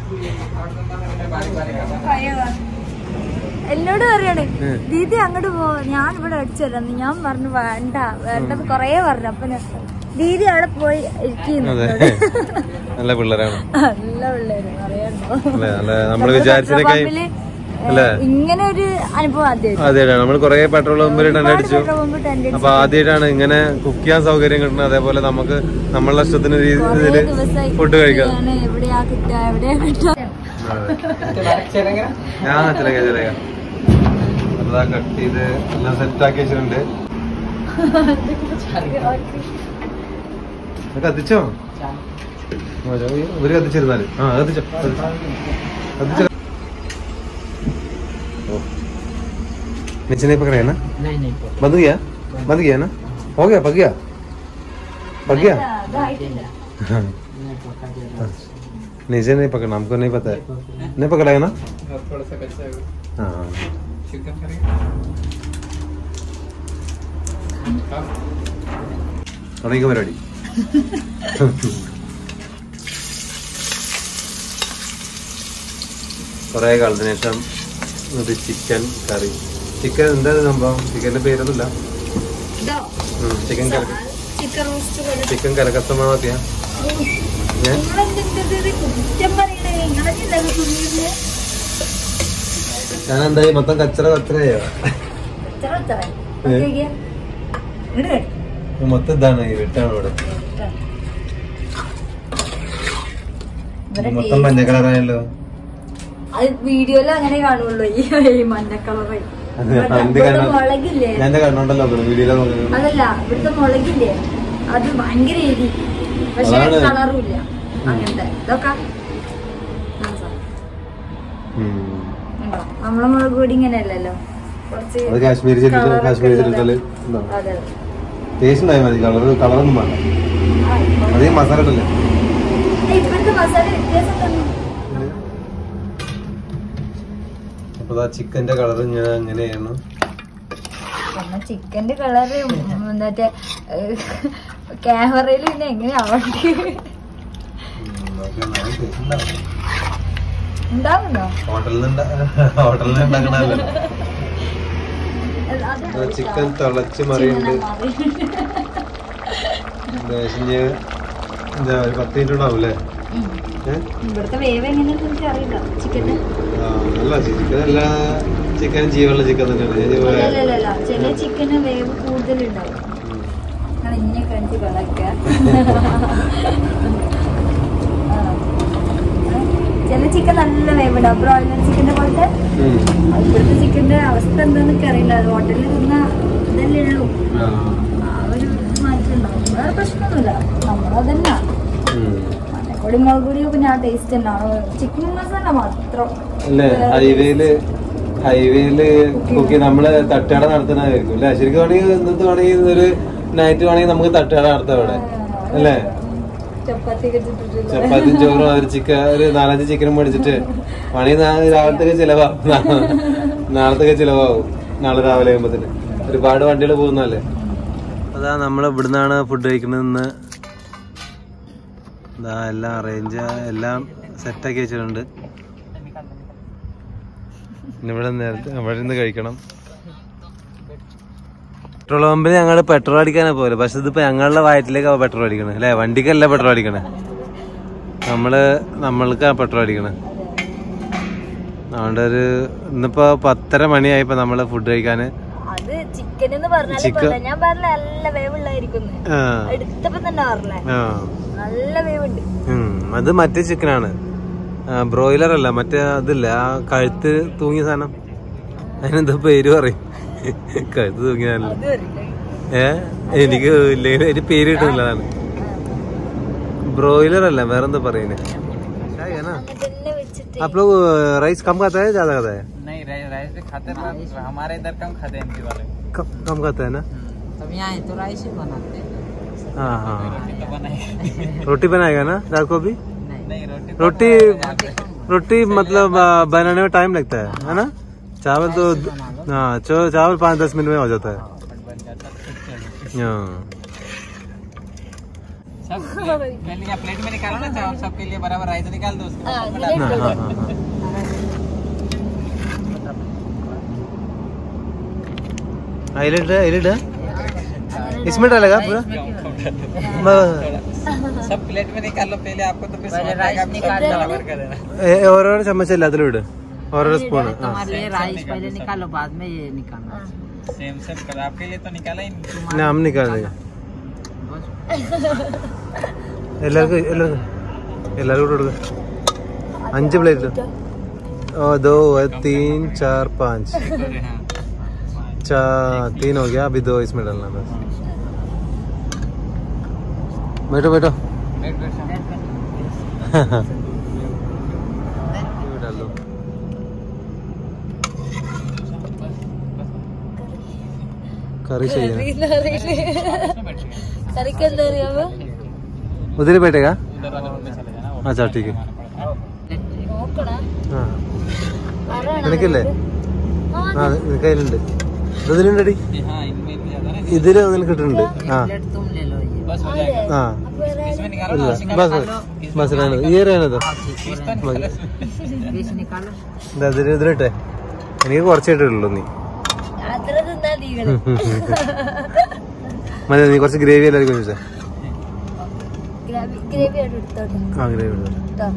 അയ്യോ. എന്നോട് പറയാണ് ദീദി അങ്ങോട്ട് പോ ഞാൻ ഇവിടെ അടിച്ചു തരാം ഞാൻ പറഞ്ഞു വേണ്ട വേണ്ടത് കൊറേ പറഞ്ഞു അപ്പൊ ഞാൻ ദീദി അവിടെ പോയി ഇരിക്കുന്നു അതെ നല്ല പിള്ളേരാണ് നല്ല പിള്ളേര് പറയണ്ടോ അല്ലെ നല്ല നമ്മള് വിചാരിച്ചതിനൊക്കെ പമ്പില് അല്ലേ ഇങ്ങനെ ഒരു അനുഭവം ആദ്യം അതെ നമ്മൾ കൊറേ പെട്രോൾ പമ്പിൽ ടെന്റ് അടിച്ചു ടെന്റ് അപ്പൊ ആദ്യമായിട്ടാണ് ഇങ്ങനെ കുക്ക് ചെയ്യാൻ സൗകര്യം കിട്ടുന്നത് അതേപോലെ നമുക്ക് നമ്മളുടെ ഇഷ്ടത്തിന് രീതിയില് ദിവസമായി ഫുഡ് കഴിക്കാം ഞാൻ എവിടെയാ കിട്ടുക എവിടെയാ കിട്ടുക ഞാൻ ചിലക ചിലക അതാ കട്ട് ചെയ്ത് എല്ലാം സെറ്റ് ആക്കി വെച്ചിട്ടുണ്ട് ഇത് കത്തിച്ചോ ആ, ഇവര് കത്തിച്ചിരുന്നാല് ആ കത്തിച്ചോ കത്തിച്ചോ निचने पकड़े है ना नहीं नहीं तो बंद गया बंद गया ना हो गया पक गया पक गया ഇതായിട്ടില്ല नहीं पका दे रहा नीचे नहीं पकड़ना हमको नहीं पता है नहीं पकड़ेगा ना है थोड़ा सा कच्चा है हाँ चिकन करेगा തുടങ്ങിയ പരിപാടി കൊറേ കാലത്തിന് ശേഷം ഒരു ചിക്കൻ കറി ചിക്കൻ എന്താ സംഭവം ചിക്കന്റെ പേരൊന്നുമില്ല ഇതോ ചിക്കൻ കലക്ക ചിക്കൻ റോസ്റ്റ് പോലെ ചിക്കൻ കലക്കത്തമാക്കിയ നിങ്ങളെന്തെന്തത് കുറ്റം പറയണേ നിങ്ങളെന്താ കുഞ്ഞിത് ഞാൻ എന്തായി മൊത്തം കച്ചറ കച്ചറയോ എത്ര എത്ര ഏ? ഇങ്ങോട്ട് കഴി. മൊത്തം ഇതാണ് ഈ വെട്ടാണ് ഇവിടെ ഇവരെ മൊത്തം മഞ്ഞ കളറായല്ലോ അത് വീഡിയോയിൽ അങ്ങനെ കാണുള്ളൂ ഈ ഈ മഞ്ഞ കളറ് അത് എന്ത് കാണാൻ മുളകില്ലേ ഞാൻ എന്റെ കണ്ണോണ്ടല്ലോ വീഡിയോയിലെ നോക്കുന്നത് അതല്ല ഇവിടുത്തെ മുളകില്ലേ അത് ഭയങ്കര എരി പക്ഷെ അതാണ്. കളറും ഇല്ല അങ്ങനത്തെ ഇതൊക്കെ ഉം. ഉണ്ടോ? നമ്മളെ മുളക് പൊടി ഇങ്ങനെയല്ലല്ലോ കുറച്ച് അത് കാശ്മീരി ചെല്ലിട്ട് colour ഒക്കെ കാശ്മീരി ഉള്ളത്. ചെല്ലിട്ടാല് അതെ ടേസ്റ്റ് ഉണ്ടായി മതി കളർ കളറൊന്നും വേണ്ട ആ, ഇപ്പൊ- അധികം മസാല ഇട്ടല്ലേ ഏയ്, ഇവിടുത്തെ മസാല വ്യത്യാസം തന്നെ അപ്പൊ ആ ചിക്കന്റെ കളർ ഞാൻ അങ്ങനെയായിരുന്നു പിന്നെ ചിക്കന്റെ കളറ് മറ്റേ ക്യാമറയിൽ പിന്നെ എങ്ങനെയാവണ്ടേ ഉണ്ടാവുന്നോ ഹോട്ടലിൽ നിന്ന് ഹോട്ടലിൽ നിന്ന് ഉണ്ടാക്കണല്ലോ അത് ചിക്കൻ തിളച്ച് മറിയുണ്ട് ഏകദേശം ഇനി എന്താ ഒരു പത്ത് മിനിറ്റ് ഉണ്ടാവും അല്ലേ ഉം. ഏഹ് ഇവിടുത്തെ വേവ് എങ്ങനെയാന്ന് എനിക്ക് അറിയില്ല ചിക്കന്റെ അല്ല ചിക്കൻ എല്ലാ ചിക്കൻ ജീവനുള്ള ചിക്കൻ തന്നെയാണ് ഞാൻ ജീവ- അല്ലല്ല ചില ചിക്കന് വേവ് കൂടുതലുണ്ടാവും ഉം. നിങ്ങൾ ഇന്നെ കണ്ടിട്ട് കളക്ക ചില ചിക്കൻ നല്ല വേവുണ്ടാവും ബ്രോയിലർ ചിക്കന്റെ പോലത്തെ ഉം. ഇവിടുത്തെ ചിക്കന്റെ അവസ്ഥ എന്താന്നൊക്കെ അറിയില്ല അത് ഹോട്ടലിൽ നിന്ന ഇതല്ലേ ഉള്ളൂ ആ. ആ ഒരു മാറ്റം ഉണ്ടാവും വേറെ പ്രശ്നമൊന്നുമില്ല നമ്മളതന്നെ ഉം. മഞ്ഞപ്പൊടി മുളക് പൊടിയോ പിന്നെ ആ ടേസ്റ്റ് തന്നെ ചിക്കൻ മസാല മാത്രം അല്ലേ ഹൈവേയില് ഹൈവേയില് കുക്കി നമ്മള് തട്ടുകട നടത്തുന്നതായിരിക്കും അല്ലെ ശരിക്കും വേണമെങ്കിൽ ഇന്നത്തെ വേണമെങ്കിൽ ഒരു നൈറ്റ് വേണമെങ്കിൽ നമുക്ക് തട്ടുകട നടത്താം അവിടെ അല്ലേ ചപ്പാത്തി ഒക്കെ ചുട്ടിട്ടില്ല ചപ്പാത്തിയും ചോറും ഒരു ചിക്കൻ ഒരു നാലഞ്ച് ചിക്കനും മേടിച്ചിട്ട് വേണമെങ്കിൽ നാ- രാവിലത്തേക്ക് ചിലവാകും നാളത്തേക്ക് ചിലവാകും നാളെ രാവിലെ ആകുമ്പത്തിന് ഒരുപാട് വണ്ടികൾ പോകുന്നല്ലേ അതാ നമ്മൾ ഇവിടുന്നാണ് ഫുഡ് കഴിക്കുന്നതെന്ന് ഇതാ എല്ലാം അറേഞ്ച് എല്ലാം സെറ്റാക്കി വെച്ചിട്ടുണ്ട് ഇനി ഇവിടെ നേരത്തെ അവിടെ നിന്ന് കഴിക്കണം പെട്രോൾ പമ്പിൽ ഞങ്ങൾ പെട്രോൾ അടിക്കാനാ പോലെ പക്ഷെ ഇതിപ്പോ ഞങ്ങളുടെ വയറ്റിലേക്കാ പെട്രോൾ അടിക്കണേ അല്ലെ വണ്ടിക്കല്ല പെട്രോൾ അടിക്കണേ നമ്മള് നമ്മൾക്കാ പെട്രോൾ അടിക്കണേ അതുകൊണ്ട് ഒരു ഇന്നിപ്പോ പത്തര മണിയായിപ്പോ നമ്മള് ഫുഡ് കഴിക്കാന് അത് ചിക്കൻ എന്ന് പറഞ്ഞാലും ചിക്കൻ- പോലെ ഞാൻ പറഞ്ഞ നല്ല വേവുള്ളായിരിക്കും ആ എടുത്തപ്പോ തന്നെ പറഞ്ഞേ ആ നല്ല വേവുണ്ട് ഉം, അത് മറ്റേ ചിക്കനാണ് ബ്രോയിലർ അല്ല മറ്റേ അതില്ല ആ കഴുത്ത് തൂങ്ങിയ സാധനം അതിനെന്താ പേര് പറയും കഴുത്ത് തൂങ്ങിയതല്ല അത് അറിയില്ല ഏ എനിക്ക് ഇല്ലെങ്കിൽ അതിന്റെ പേര് കിട്ടുന്നില്ല അതാണ് ബ്രോയിലർ അല്ല വേറെന്താ പറയുന്നത് चाय है ना തന്നെ വെച്ചിട്ട് आप लोग राइस कम खाता है ज्यादा खाता है नहीं राइ- राइस भी खाते हैं पर हमारे इधर कम खाते हैं एमपी वाले कम, कम खाता है ना तब यहाँ तो राइस ही बनाते हैं हाँ हाँ रोटी तो बनाए रोटी बनाएगा ना रात को भी नहीं नहीं रोटी रोटी रोटी मतलब आ, बनाने में टाइम लगता है है ना चावल तो हाँ चो- चावल पाँच दस मिनट में हो जाता है फट बन जाता है ठीक चलो हाँ सब पहले यहाँ प्लेट में निकालो ना चावल सबके लिए बराबर राइस निकाल दो उसके हाँ, बाद सब में डाल हाँ हाँ हाँ हाईलाइट है हाईलाइट है इसमें डालेगा पूरा दो। सब प्लेट में निकाल लो पहले आपको तो फिर पहले समझ राइस आएगा निकाल सब लो। बराबर कर देना ए- ഓരോരോ ചമ്മച്ച എല്ലാത്തിലും ഇട് ഓരോരോ സ്പൂൺ ആ तुम्हारे लिए राइस पहले निकालो बाद में ये निकालना सेम सेम कर आपके लिए तो निकाला ही नहीं പിന്നെ അമ്മ നിൽക്കാതെ बस എല്ലാവർക്കും എല്ലാവർക്കും എല്ലാവർക്കും കൂടെ കൊടുക്ക അഞ്ച് പ്ലേറ്റ് ओ दो है तीन चार पाँच हाँ चार तीन हो गया अभी दो इसमें डालना है बस बैठो बैठो वेट वेट ये डाल दो करी चाहिए കറിക്ക് എന്താ അറിയാമോ उधर ही बैठेगा उधर वाले रूम में चले जाना वो अच्छा ठीक है നോക്കണ हाँ നിനക്കില്ലേ ആ നിനക്ക് കയ്യിലുണ്ട് ഇതിലുണ്ടടി हाँ इनमें भी ज्यादा ना ഇതില് നിനക്ക് കിട്ടുന്നുണ്ട് ആ प्लेट तुम ले लो ये बस हो जाएगा ആ इसमें निकालो ഇല്ല ना उसी का ബസ് ബസ് रहने दो ये रहने दो पीस तो निकालो इसमें। पीस निकालो ഇതാ ഇതില് ഇതിലിട്ടെ എനിക്ക് കുറച്ചായിട്ടേ ഉള്ളൂ നീ അത്ര തിന്നാ നീകള് മതി നീ കുറച്ച് ഗ്രേവി എല്ലാവർക്കും ചോദിച്ചേ ഗ്രേവി ഗ്രേവി ആയിട്ട് എടുത്തോട്ടെ ആ ഗ്രേവി കേട്ടോ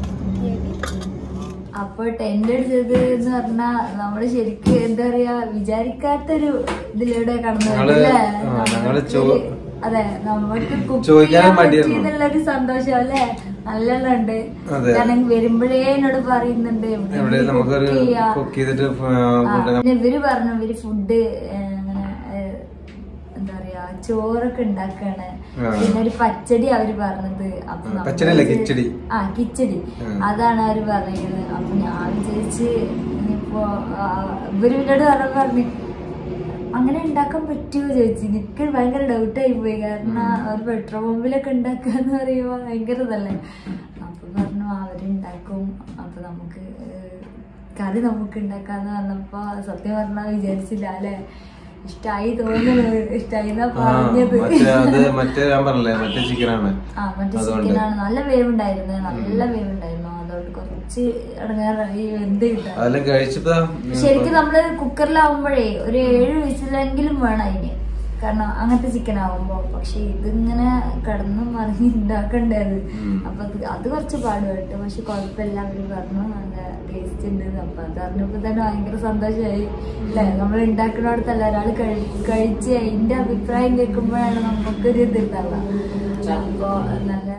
അപ്പൊ ടെന്റ് അടിച്ചത് എന്ന് പറഞ്ഞാ നമ്മള് ശരിക്ക് എന്താ പറയാ വിചാരിക്കാത്തൊരു ഇതിലൂടെ കടന്നു ഞങ്ങള് അല്ലേ? ആ, ഞങ്ങള് ചോ- നമുക്ക് അതെ നമുക്ക് cook ചോദിക്കാനും ചെയ്യാൻ മടിയായിരുന്നു. പറ്റിയെന്നുള്ളൊരു സന്തോഷം അല്ലേ നല്ലെണ്ണം ഉണ്ട് അതെ. കാരണം വരുമ്പോഴേ എന്നോട് പറയുന്നുണ്ട് എവിടെ എവിടെയെങ്കിലും നമുക്കൊരു cook ചെയ്യാ. കുക്ക് ചെയ്തിട്ട് ആ, ഫുഡ് പിന്നെ ഇവര് പറഞ്ഞു ഇവര് ഫുഡ് അങ്ങനെ ഏ, എന്താ പറയാ ചോറൊക്കെ ഉണ്ടാക്കാണ് ആ. പിന്നെ ഒരു പച്ചടി അവര് പറഞ്ഞത് അപ്പൊ ആ, നമ്മള് പച്ചടി അല്ല, ഇത് കിച്ചടി. ആ കിച്ചടി ആ. അതാണ് അവര് പറയുന്നത് അപ്പൊ ഞാൻ വിചാരിച്ച് ഇനിയിപ്പോ ആ, ഇവര് എന്നോട് പറഞ്ഞ പറഞ്ഞു അങ്ങനെ ഉണ്ടാക്കാൻ പറ്റുമോ ചോദിച്ചു എനിക്ക് ഭയങ്കര ഡൗട്ടായി പോയി കാരണം ഒരു പെട്രോൾ പമ്പിലൊക്കെ ഉണ്ടാക്കാന്ന് പറയുമ്പോ ഭയങ്കര ഇതല്ലേ അപ്പൊ പറഞ്ഞു അവരുണ്ടാക്കും അപ്പൊ നമുക്ക് ഏഹ്, കറി നമുക്ക് ഉണ്ടാക്കാന്ന് പറഞ്ഞപ്പോ സത്യം പറഞ്ഞാൽ വിചാരിച്ചില്ല അല്ലെ ഇഷ്ടായി തോന്നുന്നു ഇഷ്ടായി എന്നാ ആ, പറഞ്ഞത് മറ്റേ അത് മറ്റേ ഞാൻ പറഞ്ഞില്ലേ മറ്റേ ചിക്കനാണ് ആ മറ്റേ അതുകൊണ്ട്. ചിക്കനാണ് നല്ല വേവുണ്ടായിരുന്നു നല്ല വേവുണ്ടായിരുന്നു അതുകൊണ്ട് കുറച്ച് ഇടങ്ങേറായി എന്ത് കിട്ടാൻ അതെല്ലാം കഴിച്ചപ്പോ ശരിക്കും നമ്മള് കുക്കറിലാവുമ്പോഴേ ഒരു ഏഴ് വിസിലെങ്കിലും വേണം അതിന് കാരണം അങ്ങനത്തെ ചിക്കൻ ആവുമ്പോ പക്ഷെ ഇതിങ്ങനെ കിടന്ന് മറിഞ്ഞ് ഉണ്ടാക്കണ്ടേ അത് ഉം. അപ്പൊ അത് അത് കുറച്ച് പാടുപെട്ടു പക്ഷെ കുഴപ്പമില്ല അവര് പറഞ്ഞു നല്ല ടേസ്റ്റ് ഉണ്ട് അപ്പൊ അത് അറിഞ്ഞപ്പോ തന്നെ ഭയങ്കര സന്തോഷമായി അല്ലെ നമ്മൾ ഉണ്ടാക്കുന്നിടത്തല്ല ഒരാൾ കഴിച്ച് അതിന്റെ അഭിപ്രായം കേൾക്കുമ്പോഴാണ് നമുക്കൊരു ഇത് ഉണ്ടാവുക അപ്പൊ നല്ല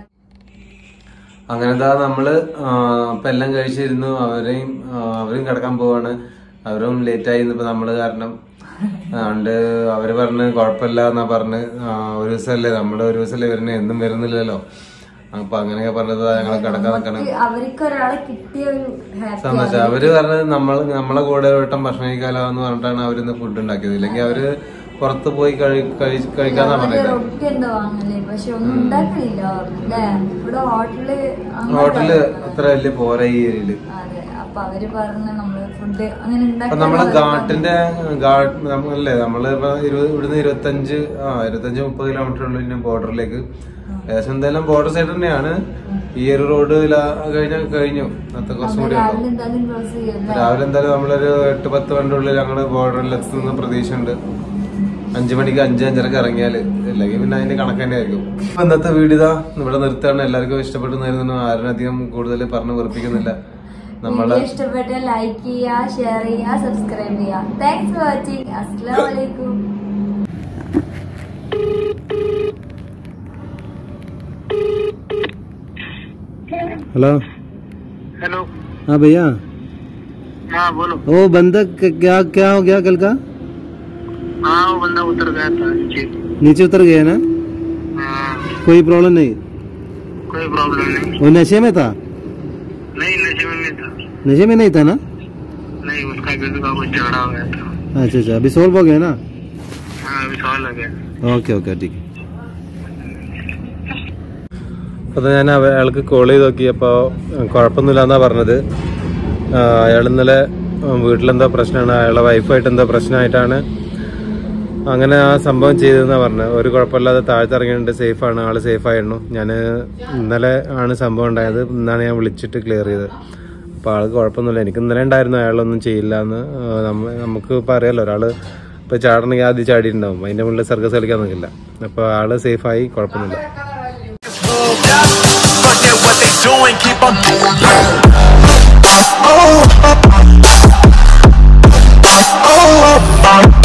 അങ്ങനെതാ നമ്മള് ആ, ഇപ്പൊ എല്ലാം കഴിച്ചിരുന്നു അവരെയും ആ, അവരും കിടക്കാൻ പോവാണ് അവരും ലേറ്റ് ആയി ഇപ്പൊ നമ്മള് കാരണം അതുകൊണ്ട് അവര് പറഞ്ഞ് കുഴപ്പമില്ല എന്നാ പറഞ്ഞ് ആ, ഒരു ദിവസമല്ലേ നമ്മള് ഒരു ദിവസമല്ലേ വരുന്നത് എന്നും വരുന്നില്ലല്ലോ അപ്പൊ അങ്ങനെയൊക്കെ പറഞ്ഞത് ഞങ്ങൾ കിടക്കാൻ നിൽക്കണം അവർക്ക് ഒരാളെ കിട്ടിയ ഒരു ഹാപ്പി സന്തോഷം അവര് പറഞ്ഞത് നമ്മൾ നമ്മളെ കൂടെ ഒരു വട്ടം ഭക്ഷണം കഴിക്കാലോ എന്ന് പറഞ്ഞിട്ടാണ് അവരിന്ന് ഫുഡ് ഉണ്ടാക്കിയത് ഇല്ലെങ്കിൽ അവര് പുറത്ത് പോയി കഴി- കഴി- കഴിക്കാന്നാ പറയുന്നത് റൊട്ടി എന്താ വാങ്ങല്ലേ പക്ഷെ ഒന്നും ഉണ്ടാക്കണില്ല അല്ലേ ഇവിടെ ഹോട്ടല് അങ്ങനെ ഹോട്ടല് ഉണ്ടാക്കണം. അത്ര വലിയ പോരാ ഈ ഏരിയയില് അതെ അപ്പൊ അവര് പറഞ്ഞ നമ്മള് ഫുഡ് അങ്ങനെ അപ്പൊ ഉണ്ടാക്കാൻ നമ്മള് ഘാട്ടിന്റെ ഘാട്ട് നമ്മളല്ലേ നമ്മള് ഇപ്പൊ ഇരുപത് ഇവിടുന്ന് ഇരുപത്തഞ്ച് ആ ഇരുപത്തഞ്ച് മുപ്പത് കിലോമീറ്റർ ഉള്ളു ബോർഡറിലേക്ക് ഏകദേശം എന്തായാലും ബോർഡർ സൈഡ് തന്നെയാണ് ഈ ഒരു റോഡ് കഴിഞ്ഞ കഴിഞ്ഞു അത്ര കുറച്ചും കൂടി രാവിലെ ഉള്ളു എന്തായാലും ക്ലോസ് ചെയ്യല്ലേ രാവിലെ എന്തായാലും നമ്മളൊരു എട്ട് പത്ത് മണിന്റെ ഉള്ളിൽ ഞങ്ങള് ബോർഡറിൽ എത്തുന്ന പ്രതീക്ഷയുണ്ട് അഞ്ചു മണിക്ക് അഞ്ച് അഞ്ചരക്ക് ഇറങ്ങിയാല് അല്ലെങ്കിൽ പിന്നെ അതിന്റെ കണക്ക് തന്നെ ആയിരിക്കും അപ്പൊ ഇന്നത്തെ വീഡിയോ ഇതാ ഇവിടെ നിർത്തുകയാണ് എല്ലാവർക്കും ഇഷ്ടപ്പെട്ടു നേരുന്നു ആരും അധികം കൂടുതൽ പറഞ്ഞു വെറുപ്പിക്കുന്നില്ല നമ്മള് വീഡിയോ ഇഷ്ടപ്പെട്ട ലൈക്ക് ചെയ്യുക ഷെയർ ചെയ്യുക സബ്സ്ക്രൈബ് ചെയ്യുക താങ്ക്സ് ഫോർ വാച്ചിങ് അസ്സലാമു അലൈക്കും हेलो हेलो हाँ भैया हाँ बोलो वो बंदा क- क्या क्या हो गया कल का हाँ वो बंदा उतर गया था नीचे नीचे उतर गया ना हाँ कोई प्रॉब्लम नहीं कोई प्रॉब्लम नहीं वो नशे में था नहीं नशे में नहीं था नशे में नहीं था ना नहीं उसका किसी का कुछ झगड़ा हो गया था अच्छा अच्छा अभी सोल्व हो गया ना हाँ अभी सॉल्व हो गया ഓക്കെ ഓക്കെ ठीक അപ്പോൾ ഞാൻ അവ- അയാൾക്ക് കോൾ ചെയ്ത് നോക്കിയപ്പോൾ കുഴപ്പമൊന്നുമില്ല എന്നാ പറഞ്ഞത് അയാൾ ഇന്നലെ വീട്ടിലെന്തോ പ്രശ്നമാണ് അയാളെ വൈഫായിട്ട് എന്തോ പ്രശ്നമായിട്ടാണ് അങ്ങനെ ആ സംഭവം ചെയ്തതെന്നാ പറഞ്ഞത് ഒരു കുഴപ്പമില്ലാതെ താഴ്ത്തിറങ്ങിയിട്ടുണ്ട് സേഫാണ് ആള് സേഫ് ആയിരുന്നു ഞാൻ ഇന്നലെ ആണ് സംഭവം ഉണ്ടായത് ഇന്നാണ് ഞാൻ വിളിച്ചിട്ട് ക്ലിയർ ചെയ്തത് അപ്പോൾ ആൾക്ക് കുഴപ്പമൊന്നുമില്ല എനിക്ക് ഇന്നലെ ഉണ്ടായിരുന്നു അയാളൊന്നും ചെയ്യില്ല എന്ന് നമ്മ നമുക്ക് ഇപ്പോൾ അറിയാലോ ഒരാൾ ഇപ്പോൾ ചാടണമെങ്കിൽ ആദ്യം ചാടിയിട്ടുണ്ടാവും അതിൻ്റെ മുകളിൽ സർക്കസ് കളിക്കാൻ നിൽക്കില്ല അപ്പോൾ ആള് സേഫായി കുഴപ്പമൊന്നുമില്ല Forget what they doing, keep on doing. Oh, oh, oh, oh.